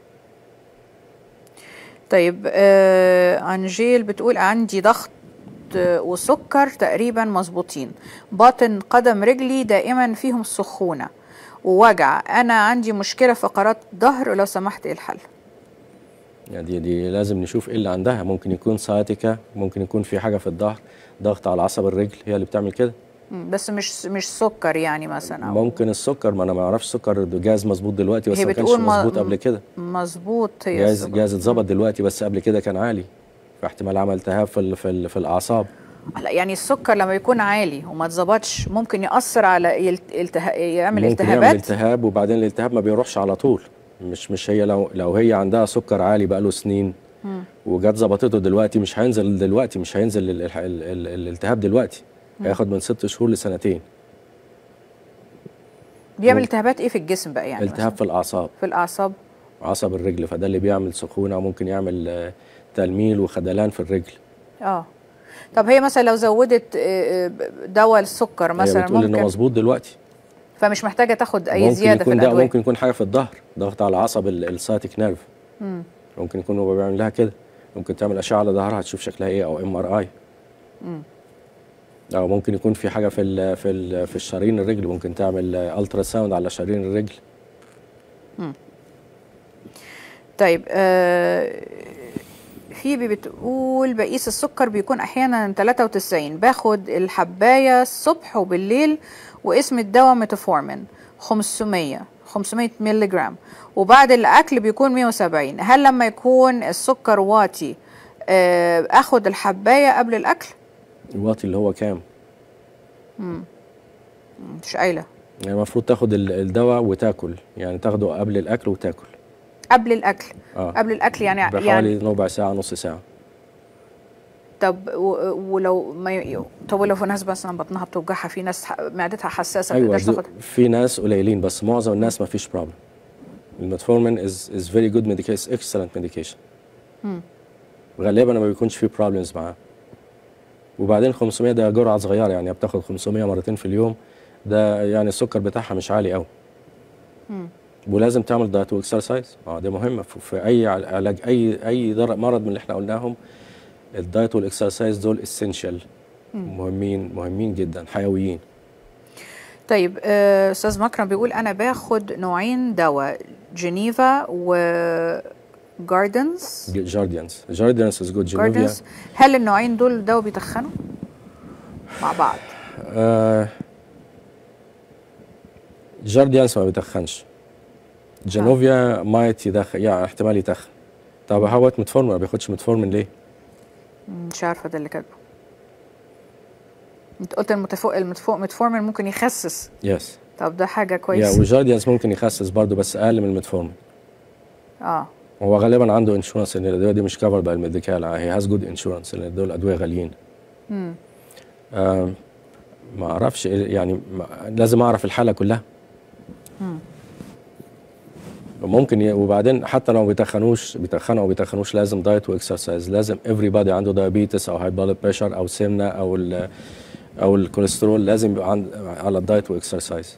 [SPEAKER 2] طيب آه انجيل بتقول عندي ضغط آه، وسكر تقريبا مظبوطين باطن قدم رجلي دائما فيهم سخونة ووجع أنا عندي مشكلة فقرات ظهر لو سمحت إيه الحل
[SPEAKER 3] يعني دي, دي لازم نشوف ايه اللي عندها ممكن يكون سciatica ممكن يكون في حاجه في الظهر ضغط على عصب الرجل هي اللي بتعمل كده
[SPEAKER 2] مم، بس مش مش سكر يعني مثلا أو
[SPEAKER 3] ممكن السكر ما انا ما اعرفش السكر جاز مظبوط دلوقتي بس
[SPEAKER 2] هي
[SPEAKER 3] ما كانش
[SPEAKER 2] بتقول ما-
[SPEAKER 3] مظبوط قبل كده
[SPEAKER 2] مظبوط هي
[SPEAKER 3] جاز
[SPEAKER 2] السكر.
[SPEAKER 3] جاز اتظبط دلوقتي بس قبل كده كان عالي في احتمال عمل التهاب في ال- في, ال- في الاعصاب
[SPEAKER 2] لا يعني السكر لما يكون عالي وما اتظبطش ممكن ياثر على يلت... الته... يعمل
[SPEAKER 3] ممكن يعمل
[SPEAKER 2] التهابات
[SPEAKER 3] التهاب وبعدين الالتهاب ما بيروحش على طول مش مش هي لو لو هي عندها سكر عالي بقاله سنين
[SPEAKER 2] مم.
[SPEAKER 3] وجت ظبطته دلوقتي مش هينزل دلوقتي مش هينزل ال- ال- ال- ال- الالتهاب دلوقتي
[SPEAKER 2] مم.
[SPEAKER 3] هياخد من ست شهور لسنتين
[SPEAKER 2] بيعمل
[SPEAKER 3] مم.
[SPEAKER 2] التهابات ايه في الجسم بقى يعني
[SPEAKER 3] التهاب في الاعصاب
[SPEAKER 2] في الاعصاب
[SPEAKER 3] عصب الرجل فده اللي بيعمل سخونه وممكن يعمل آه، تلميل وخدلان في الرجل
[SPEAKER 2] اه طب هي مثلا لو زودت آه، آه، دواء السكر
[SPEAKER 3] هي
[SPEAKER 2] مثلا
[SPEAKER 3] بتقول انه
[SPEAKER 2] ممكن
[SPEAKER 3] مظبوط دلوقتي
[SPEAKER 2] فمش محتاجه تاخد اي
[SPEAKER 3] ممكن
[SPEAKER 2] زياده في
[SPEAKER 3] يكون ده
[SPEAKER 2] الادويه
[SPEAKER 3] ممكن يكون حاجه في الظهر ضغط على عصب السايتك نيرف
[SPEAKER 2] مم.
[SPEAKER 3] ممكن يكون هو بيعمل لها كده ممكن تعمل اشعه على ظهرها تشوف شكلها ايه او ام ار اي
[SPEAKER 2] مم.
[SPEAKER 3] او ممكن يكون في حاجه في ال في ال في الشرايين الرجل ممكن تعمل الترا ساوند على شرايين الرجل
[SPEAKER 2] مم. طيب آه فيبي بتقول بقيس السكر بيكون احيانا 93 باخد الحبايه الصبح وبالليل واسم الدواء ميتافورمين 500 500 مللي جرام وبعد الاكل بيكون 170 هل لما يكون السكر واطي آه اخد الحبايه قبل الاكل
[SPEAKER 3] الواطي اللي هو كام
[SPEAKER 2] مم. مش قايله
[SPEAKER 3] يعني المفروض تاخد ال- الدواء وتاكل يعني تاخده قبل الاكل وتاكل
[SPEAKER 2] قبل الاكل
[SPEAKER 3] اه
[SPEAKER 2] قبل الاكل يعني يعني
[SPEAKER 3] بحوالي ربع ساعه نص ساعه
[SPEAKER 2] طب و- ولو ما ي... طب ولو في ناس مثلا بطنها بتوجعها في ناس ح- معدتها حساسه ما
[SPEAKER 3] ايوه
[SPEAKER 2] بتقدرش
[SPEAKER 3] دي-
[SPEAKER 2] تاخد
[SPEAKER 3] في ناس قليلين بس معظم الناس ما فيش بروبلم الميتفورمين از از فيري جود ميديكيشن اكسلنت ميديكيشن
[SPEAKER 2] مم.
[SPEAKER 3] غالبا ما بيكونش فيه بروبلمز معاه وبعدين 500 ده جرعه صغيره يعني بتاخد 500 مرتين في اليوم ده يعني السكر بتاعها مش عالي قوي
[SPEAKER 2] مم.
[SPEAKER 3] ولازم تعمل دايت واكسرسايز اه دي مهمه في في اي علاج اي اي در- مرض من اللي احنا قلناهم الدايت والاكسرسايز دول اسينشال
[SPEAKER 2] مم.
[SPEAKER 3] مهمين مهمين جدا حيويين
[SPEAKER 2] طيب آه، استاذ مكرم بيقول انا باخد نوعين دواء جنيفا و جاردنز
[SPEAKER 3] جارديانز جارديانز از جود جينوفيا
[SPEAKER 2] جاردنز هل النوعين دول دواء بيتخنوا مع بعض
[SPEAKER 3] آه جارديانز ما بيتخنش جينوفيا مايت يدخن يعني احتمال يتخن طب هو متفورمين ما بياخدش متفورمين ليه؟
[SPEAKER 2] مم، مش عارفه ده اللي كاتبه انت قلت المتفوق المتفوق متفورمين ممكن يخسس
[SPEAKER 3] يس
[SPEAKER 2] طب ده حاجه
[SPEAKER 3] يا
[SPEAKER 2] كويسه
[SPEAKER 3] وجارديانز ممكن يخسس برضه بس اقل من المتفورمين
[SPEAKER 2] اه
[SPEAKER 3] هو غالبا عنده انشورنس ان الادويه دي مش كفر باي الميديكال هي هاز جود انشورنس لان دول ادويه غاليين
[SPEAKER 2] مم.
[SPEAKER 3] آه ما اعرفش إيه- يعني ما لازم اعرف الحاله كلها
[SPEAKER 2] مم.
[SPEAKER 3] ممكن ي... وبعدين حتى لو بيتخنوش بيتخنوا او بيتخنوش لازم دايت واكسرسايز لازم everybody عنده دايابيتس او هاي بلاد بريشر او سمنه او ال او الكوليسترول لازم يبقى عند... على الدايت واكسرسايز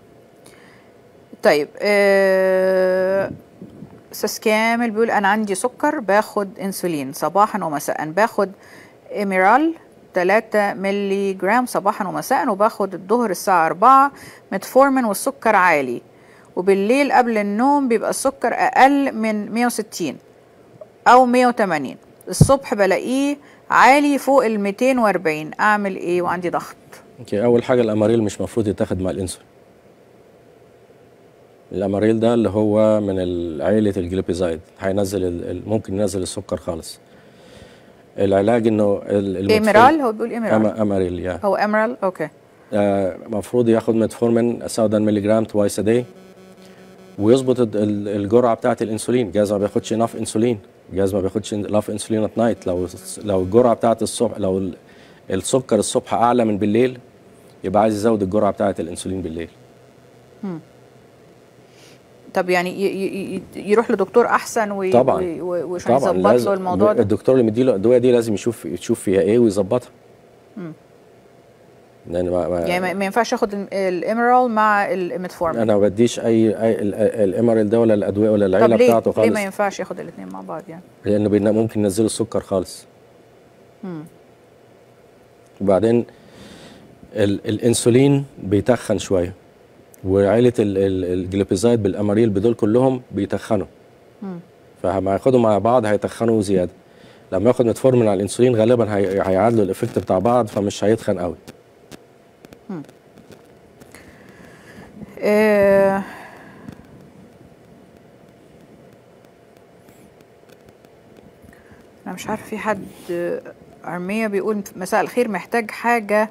[SPEAKER 2] طيب آه، استاذ كامل بيقول انا عندي سكر باخد انسولين صباحا ومساء باخد ايميرال 3 ملي جرام صباحا ومساء وباخد الظهر الساعة 4 متفورمين والسكر عالي وبالليل قبل النوم بيبقى السكر أقل من 160 أو 180 الصبح بلاقيه عالي فوق ال 240 أعمل إيه وعندي ضغط
[SPEAKER 3] اوكي اول حاجه الاماريل مش مفروض يتاخد مع الانسولين الاماريل ده اللي هو من ال- عيله الجليبيزايد هينزل ال- ال- ممكن ينزل السكر خالص العلاج انه ال- المتفورم-
[SPEAKER 2] إيميرال هو بيقول إيميرال
[SPEAKER 3] أما- اماريل يا
[SPEAKER 2] هو إيميرال أوكي
[SPEAKER 3] المفروض ياخد ميتفورمين 7 مللي جرام توايس داي ويظبط ال- ال- الجرعه بتاعه الانسولين جاز ما بياخدش اناف انسولين جاز ما بياخدش اناف انسولين ات نايت لو لو الجرعه بتاعه الصبح لو ال- السكر الصبح اعلى من بالليل يبقى عايز يزود الجرعه بتاعه الانسولين بالليل
[SPEAKER 2] مم. طب يعني ي- ي- ي- يروح لدكتور احسن وي
[SPEAKER 3] طبعاً.
[SPEAKER 2] وي- وي- وعشان
[SPEAKER 3] طبعا
[SPEAKER 2] يظبط
[SPEAKER 3] لازم
[SPEAKER 2] له الموضوع ده
[SPEAKER 3] الدكتور اللي مديله الادويه دي لازم يشوف يشوف فيها ايه ويظبطها
[SPEAKER 2] مم.
[SPEAKER 3] لان ما ما
[SPEAKER 2] يعني ما- ما ينفعش ياخد ال- الاميرال مع الميتفورمين
[SPEAKER 3] انا ما بديش اي, أي ال- الامرال ده ولا الادويه ولا
[SPEAKER 2] طب
[SPEAKER 3] العيله
[SPEAKER 2] ليه
[SPEAKER 3] بتاعته
[SPEAKER 2] ليه
[SPEAKER 3] خالص
[SPEAKER 2] ما ينفعش ياخد الاثنين مع بعض يعني
[SPEAKER 3] لانه بينا- ممكن ينزلوا السكر خالص
[SPEAKER 2] مم.
[SPEAKER 3] وبعدين ال الانسولين بيتخن شويه وعيله ال- ال- الجليبيزايد بالاماريل بدول كلهم بيتخنوا
[SPEAKER 2] مم.
[SPEAKER 3] فلما ياخدوا مع بعض هيتخنوا زياده لما ياخد متفورمين على الانسولين غالبا هي- هيعادلوا الايفكت بتاع بعض فمش هيتخن قوي
[SPEAKER 2] آه، انا مش عارفه في حد آه، ارميه بيقول مساء الخير محتاج حاجه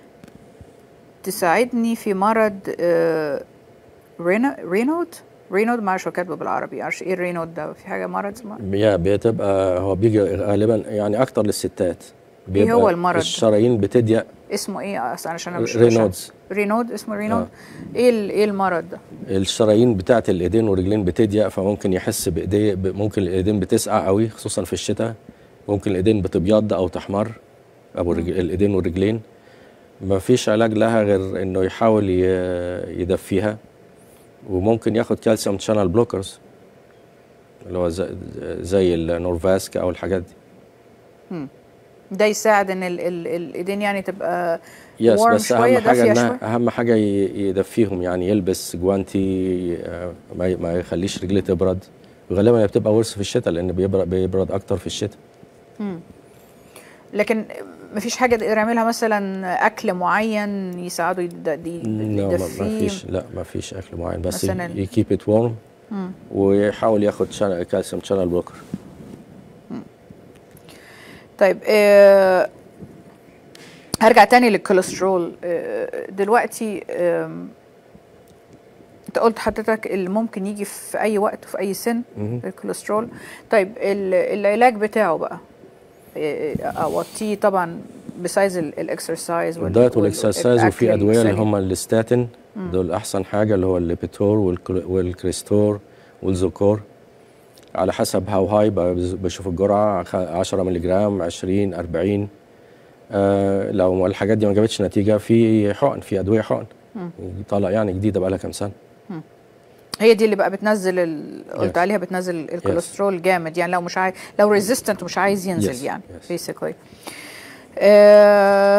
[SPEAKER 2] تساعدني في مرض آه، رينا رينود رينود ما اعرفش هو كاتبه بالعربي معرفش ايه الرينود ده في حاجه مرض اسمه
[SPEAKER 3] يا بتبقى هو بيجي غالبا يعني اكتر للستات بيبقى
[SPEAKER 2] هو المرض؟
[SPEAKER 3] الشرايين بتضيق
[SPEAKER 2] اسمه ايه اصلا عشان انا مش
[SPEAKER 3] رينودز
[SPEAKER 2] رينود اسمه رينود
[SPEAKER 3] آه.
[SPEAKER 2] ايه ال- ايه المرض ده
[SPEAKER 3] الشرايين بتاعت الايدين والرجلين بتضيق فممكن يحس بايديه ب- ممكن الايدين بتسقع قوي خصوصا في الشتاء ممكن الايدين بتبيض او تحمر ابو الرج- الايدين والرجلين ما فيش علاج لها غير انه يحاول ي- يدفيها وممكن ياخد كالسيوم شانل بلوكرز اللي هو زي, زي النورفاسك او الحاجات دي
[SPEAKER 2] ده يساعد ان ال ال الايدين يعني تبقى
[SPEAKER 3] يس
[SPEAKER 2] warm
[SPEAKER 3] بس
[SPEAKER 2] شوية،
[SPEAKER 3] اهم حاجه
[SPEAKER 2] دافية
[SPEAKER 3] انها
[SPEAKER 2] شوية.
[SPEAKER 3] اهم حاجه ي- يدفيهم يعني يلبس جوانتي آه، ما ي- ما يخليش رجليه تبرد وغالبا هي بتبقى ورث في الشتاء لان بيبرد, بيبرد اكتر في الشتاء
[SPEAKER 2] لكن مفيش حاجه يقدر يعملها مثلا اكل معين يساعده يد- يد-
[SPEAKER 3] لا ما ما
[SPEAKER 2] يدفيه
[SPEAKER 3] فيش لا ما فيش اكل معين بس
[SPEAKER 2] مثلاً-
[SPEAKER 3] يكيب ات وورم ويحاول ياخد كالسيوم شانل بلوكر
[SPEAKER 2] طيب آه هرجع تاني للكوليسترول آه دلوقتي آم، انت قلت حضرتك اللي ممكن يجي في اي وقت وفي اي سن
[SPEAKER 3] مهم.
[SPEAKER 2] الكوليسترول طيب ال- العلاج بتاعه بقى آه، اوطيه طبعا بسايز الاكسرسايز
[SPEAKER 3] الدايت والاكسرسايز وفي ادويه اللي هم الستاتين دول احسن حاجه اللي هو الليبيتور والكل- والكريستور والزوكور على حسب هاو هاي بشوف الجرعه خ- 10 مللي جرام 20 40 آه لو الحاجات دي ما جابتش نتيجه في حقن في ادويه حقن طالع يعني جديده بقى لها كام سنه
[SPEAKER 2] هي دي اللي بقى بتنزل ال... قلت
[SPEAKER 3] Yes.
[SPEAKER 2] عليها بتنزل الكوليسترول جامد يعني لو مش عايز لو ريزيستنت ومش عايز ينزل
[SPEAKER 3] Yes,
[SPEAKER 2] يعني
[SPEAKER 3] yes.
[SPEAKER 2] بيسكلي آه...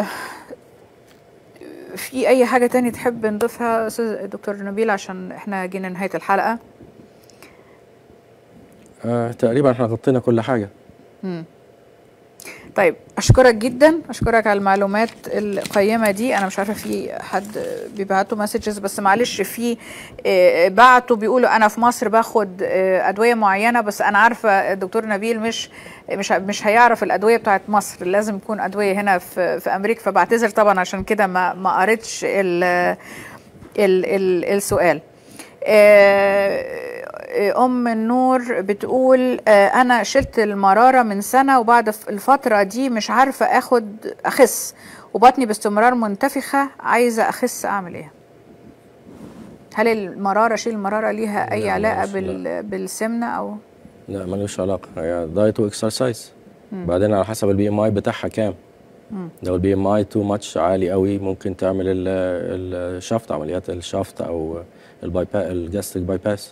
[SPEAKER 2] في اي حاجه تاني تحب نضيفها استاذ دكتور نبيل عشان احنا جينا نهايه الحلقه
[SPEAKER 3] آه تقريبا احنا غطينا كل حاجه
[SPEAKER 2] طيب اشكرك جدا اشكرك على المعلومات القيمه دي انا مش عارفه في حد بيبعتوا مسجز بس معلش في آه، بعتوا بيقولوا انا في مصر باخد آه، ادويه معينه بس انا عارفه الدكتور نبيل مش مش مش هيعرف الادويه بتاعت مصر لازم يكون ادويه هنا في في امريكا فبعتذر طبعا عشان كده ما ما قريتش ال ال ال السؤال آه، ام النور بتقول آه، انا شلت المراره من سنه وبعد ف- الفتره دي مش عارفه اخد اخس وبطني باستمرار منتفخه عايزه اخس اعمل ايه هل المراره شيل المراره ليها اي
[SPEAKER 3] لا،
[SPEAKER 2] علاقه
[SPEAKER 3] ملوش-
[SPEAKER 2] بال بالسمنه او
[SPEAKER 3] لا ملوش علاقه هي دايت واكسرسايز بعدين على حسب البي ام اي بتاعها كام لو البي ام اي تو ماتش عالي قوي ممكن تعمل ال- الشفط عمليات الشفط او الباي الجاستريك باي باس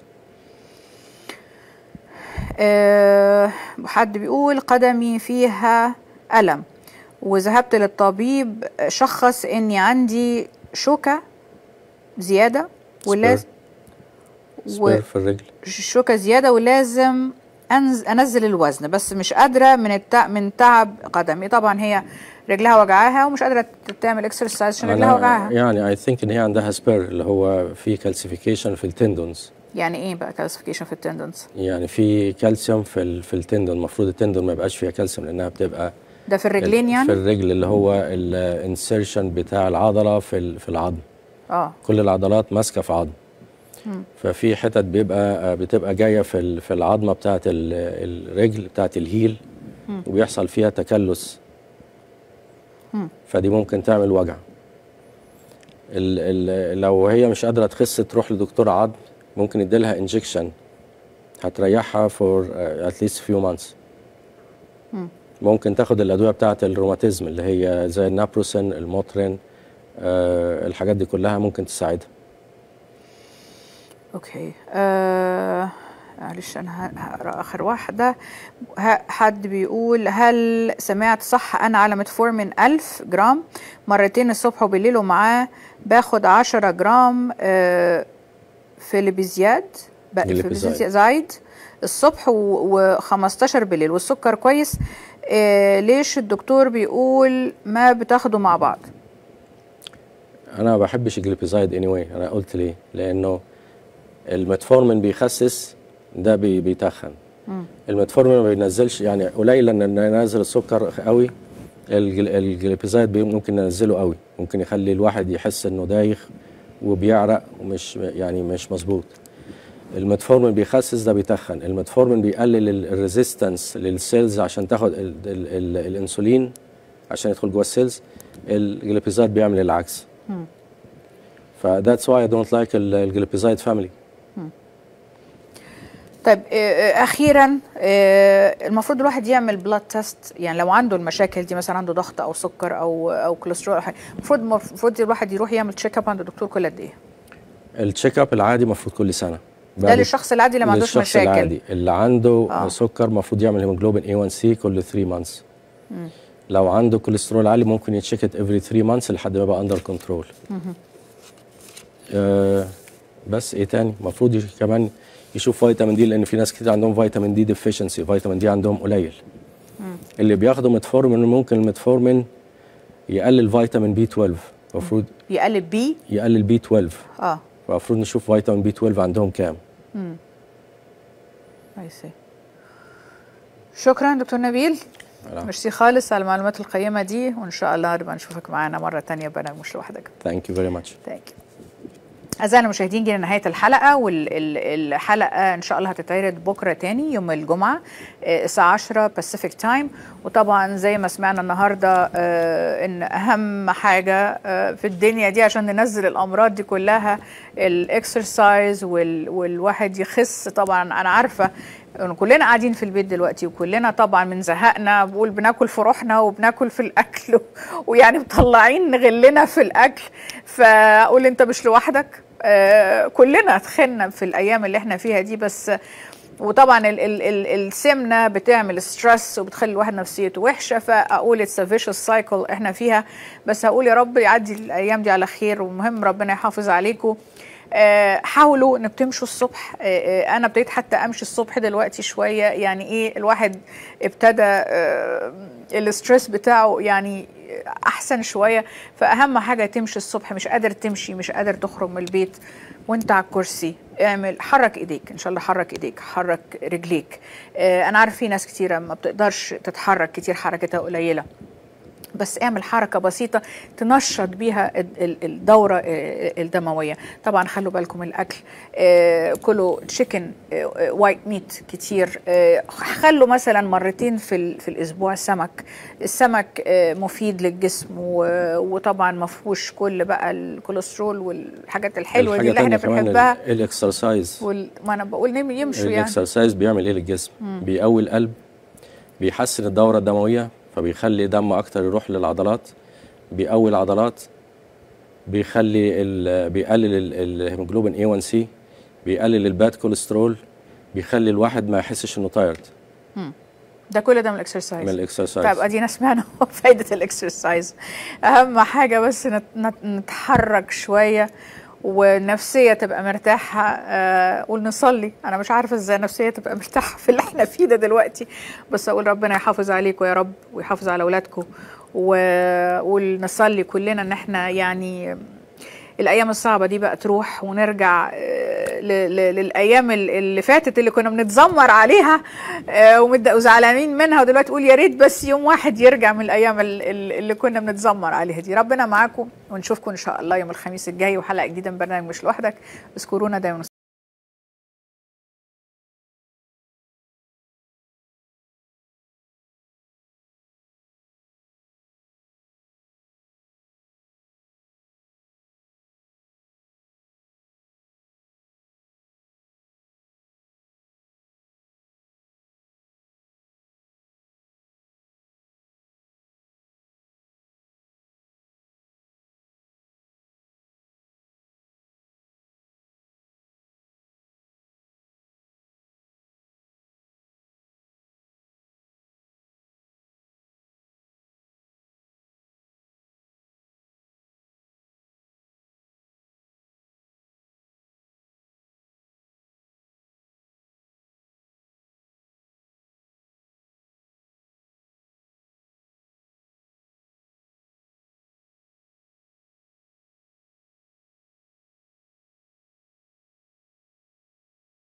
[SPEAKER 2] آه، حد بيقول قدمي فيها ألم وذهبت للطبيب شخص إني عندي شوكة زيادة ولازم
[SPEAKER 3] سبير في الرجل
[SPEAKER 2] شوكة زيادة ولازم أنز أنزل الوزن بس مش قادرة من التع... من تعب قدمي طبعا هي رجلها وجعاها ومش قادرة تعمل اكسرسايز عشان رجلها
[SPEAKER 3] أنا
[SPEAKER 2] وجعاها
[SPEAKER 3] يعني اي ثينك ان هي عندها سبير اللي هو في كالسيفيكيشن في التندونز
[SPEAKER 2] يعني ايه بقى كالسيفيكيشن في التندنس
[SPEAKER 3] يعني في كالسيوم في ال في التندون المفروض التندون ما يبقاش فيها كالسيوم لانها بتبقى
[SPEAKER 2] ده في الرجلين
[SPEAKER 3] في
[SPEAKER 2] يعني
[SPEAKER 3] الرجل اللي هو الانسيرشن بتاع العضله في ال- في العظم
[SPEAKER 2] اه
[SPEAKER 3] كل العضلات ماسكه في عظم ففي حتت بيبقى بتبقى جايه في ال- في العظمه بتاعه ال- الرجل بتاعه الهيل وبيحصل فيها تكلس فدي ممكن تعمل وجع ال ال لو هي مش قادره تخس تروح لدكتور عظم ممكن يديلها انجكشن هتريحها فور اتليست فيو مانثس ممكن تاخد الادويه بتاعه الروماتيزم اللي هي زي النابروسين الموترين آه الحاجات دي كلها ممكن تساعدها
[SPEAKER 2] اوكي آه معلش انا ه- هقرا اخر واحده ه- حد بيقول هل سمعت صح انا على متفورمين 1000 جرام مرتين الصبح وبالليل ومعاه باخد 10 جرام آه فيليبيزياد ب-
[SPEAKER 3] فيليبيزايد.
[SPEAKER 2] فيليبيزايد الصبح و15 بالليل والسكر كويس آه ليش الدكتور بيقول ما بتاخدوا مع بعض
[SPEAKER 3] انا ما بحبش الجليبيزايد اني anyway. انا قلت ليه لانه الميتفورمين بيخسس ده بي بيتخن الميتفورمين ما بينزلش يعني قليل ان ننزل السكر قوي الجل- الجليبيزايد بي- ممكن ننزله قوي ممكن يخلي الواحد يحس انه دايخ وبيعرق ومش يعني مش مظبوط الميتفورمين بيخسس ده بيتخن الميتفورمين بيقلل الريزيستنس للسيلز عشان تاخد ال ال ال الانسولين عشان يدخل جوه السيلز الجليبيزايد بيعمل العكس فذاتس واي اي دونت لايك الجليبيزايد فاميلي
[SPEAKER 2] طيب آه، آه، اخيرا آه، المفروض الواحد يعمل بلاد تيست يعني لو عنده المشاكل دي مثلا عنده ضغط او سكر او او كوليسترول أو حاجة، المفروض المفروض الواحد يروح يعمل تشيك اب عند الدكتور كل قد ايه؟
[SPEAKER 3] التشيك اب العادي المفروض كل سنه
[SPEAKER 2] ده
[SPEAKER 3] بعد-
[SPEAKER 2] للشخص العادي اللي ما عندوش
[SPEAKER 3] للشخص
[SPEAKER 2] مشاكل
[SPEAKER 3] العادي اللي عنده
[SPEAKER 2] آه.
[SPEAKER 3] آه. سكر المفروض يعمل هيموجلوبين A1C كل 3 مانثs لو عنده كوليسترول عالي ممكن يتشيكت افري 3 مانثs لحد ما يبقى اندر كنترول آه بس ايه تاني المفروض يش- كمان يشوف فيتامين دي لان في ناس كتير عندهم فيتامين دي ديفيشنسي فيتامين دي عندهم قليل اللي بياخدوا ميتفورمين ممكن الميتفورمين يقلل فيتامين بي 12 المفروض
[SPEAKER 2] يقلب بيه
[SPEAKER 3] يقلل بي 12
[SPEAKER 2] اه
[SPEAKER 3] فالمفروض نشوف فيتامين بي 12 عندهم كام
[SPEAKER 2] I see. شكرا دكتور نبيل ميرسي خالص على المعلومات القيمة دي وإن شاء الله نبقى نشوفك معانا مرة تانية برنامج مش لوحدك
[SPEAKER 3] ثانك يو فيري ماتش
[SPEAKER 2] ثانك يو أعزائنا المشاهدين جينا نهاية الحلقة والحلقة إن شاء الله هتتعرض بكرة تاني يوم الجمعة آه، الساعة 10 باسيفيك تايم وطبعا زي ما سمعنا النهاردة آه، إن أهم حاجة آه، في الدنيا دي عشان ننزل الأمراض دي كلها الإكسرسايز والواحد يخس طبعا أنا عارفة إن كلنا قاعدين في البيت دلوقتي وكلنا طبعا من زهقنا بقول بناكل في روحنا وبناكل في الاكل ويعني مطلعين غلنا في الاكل فاقول انت مش لوحدك آه كلنا تخنا في الايام اللي احنا فيها دي بس وطبعا ال ال ال السمنه بتعمل ستريس وبتخلي الواحد نفسيته وحشه فاقول اتس فيشوس سايكل احنا فيها بس هقول يا رب يعدي الايام دي على خير ومهم ربنا يحافظ عليكم آه، حاولوا انك تمشوا الصبح آه، آه، انا ابتديت حتى امشي الصبح دلوقتي شويه يعني ايه الواحد ابتدى آه، الاسترس بتاعه يعني احسن شويه فاهم حاجه تمشي الصبح مش قادر تمشي مش قادر تخرج من البيت وانت على الكرسي اعمل حرك ايديك ان شاء الله حرك ايديك حرك رجليك آه، انا عارف في ناس كتيره ما بتقدرش تتحرك كتير حركتها قليله بس اعمل حركه بسيطه تنشط بيها ال- ال- الدوره آه، الدمويه طبعا خلوا بالكم من الاكل آه، كلوا تشيكن وايت ميت كتير آه، خلوا مثلا مرتين في ال- في الاسبوع سمك السمك آه، مفيد للجسم و- وطبعا ما فيهوش كل بقى الكوليسترول والحاجات الحلوه دي اللي احنا بنحبها
[SPEAKER 3] الاكسرسايز
[SPEAKER 2] وال... ما انا بقول نم- يمشوا يعني
[SPEAKER 3] الاكسرسايز بيعمل ايه للجسم بيقوي القلب بيحسن الدوره الدمويه فبيخلي دم اكتر يروح للعضلات بيقوي العضلات بيخلي ال- بيقلل ال- الهيموجلوبين A1C بيقلل الباد كوليسترول بيخلي الواحد ما يحسش انه تايرد
[SPEAKER 2] ده كل ده من الاكسرسايز
[SPEAKER 3] من الاكسرسايز
[SPEAKER 2] طيب ادينا سمعنا فايده الاكسرسايز اهم حاجه بس نت- نت- نتحرك شويه والنفسيه تبقى مرتاحه آه ونصلي انا مش عارفه ازاي النفسيه تبقى مرتاحه في اللي احنا فيه ده دلوقتي بس اقول ربنا يحافظ عليكم يا رب ويحافظ على اولادكم و- ونصلي كلنا ان احنا يعني الايام الصعبه دي بقى تروح ونرجع آه، ل- ل- للايام ال- اللي فاتت اللي كنا بنتذمر عليها آه، ومد- وزعلانين منها ودلوقتي تقول يا ريت بس يوم واحد يرجع من الايام ال- ال- اللي كنا بنتذمر عليها دي ربنا معاكم ونشوفكم ان شاء الله يوم الخميس الجاي وحلقه جديده من برنامج مش لوحدك اذكرونا دايما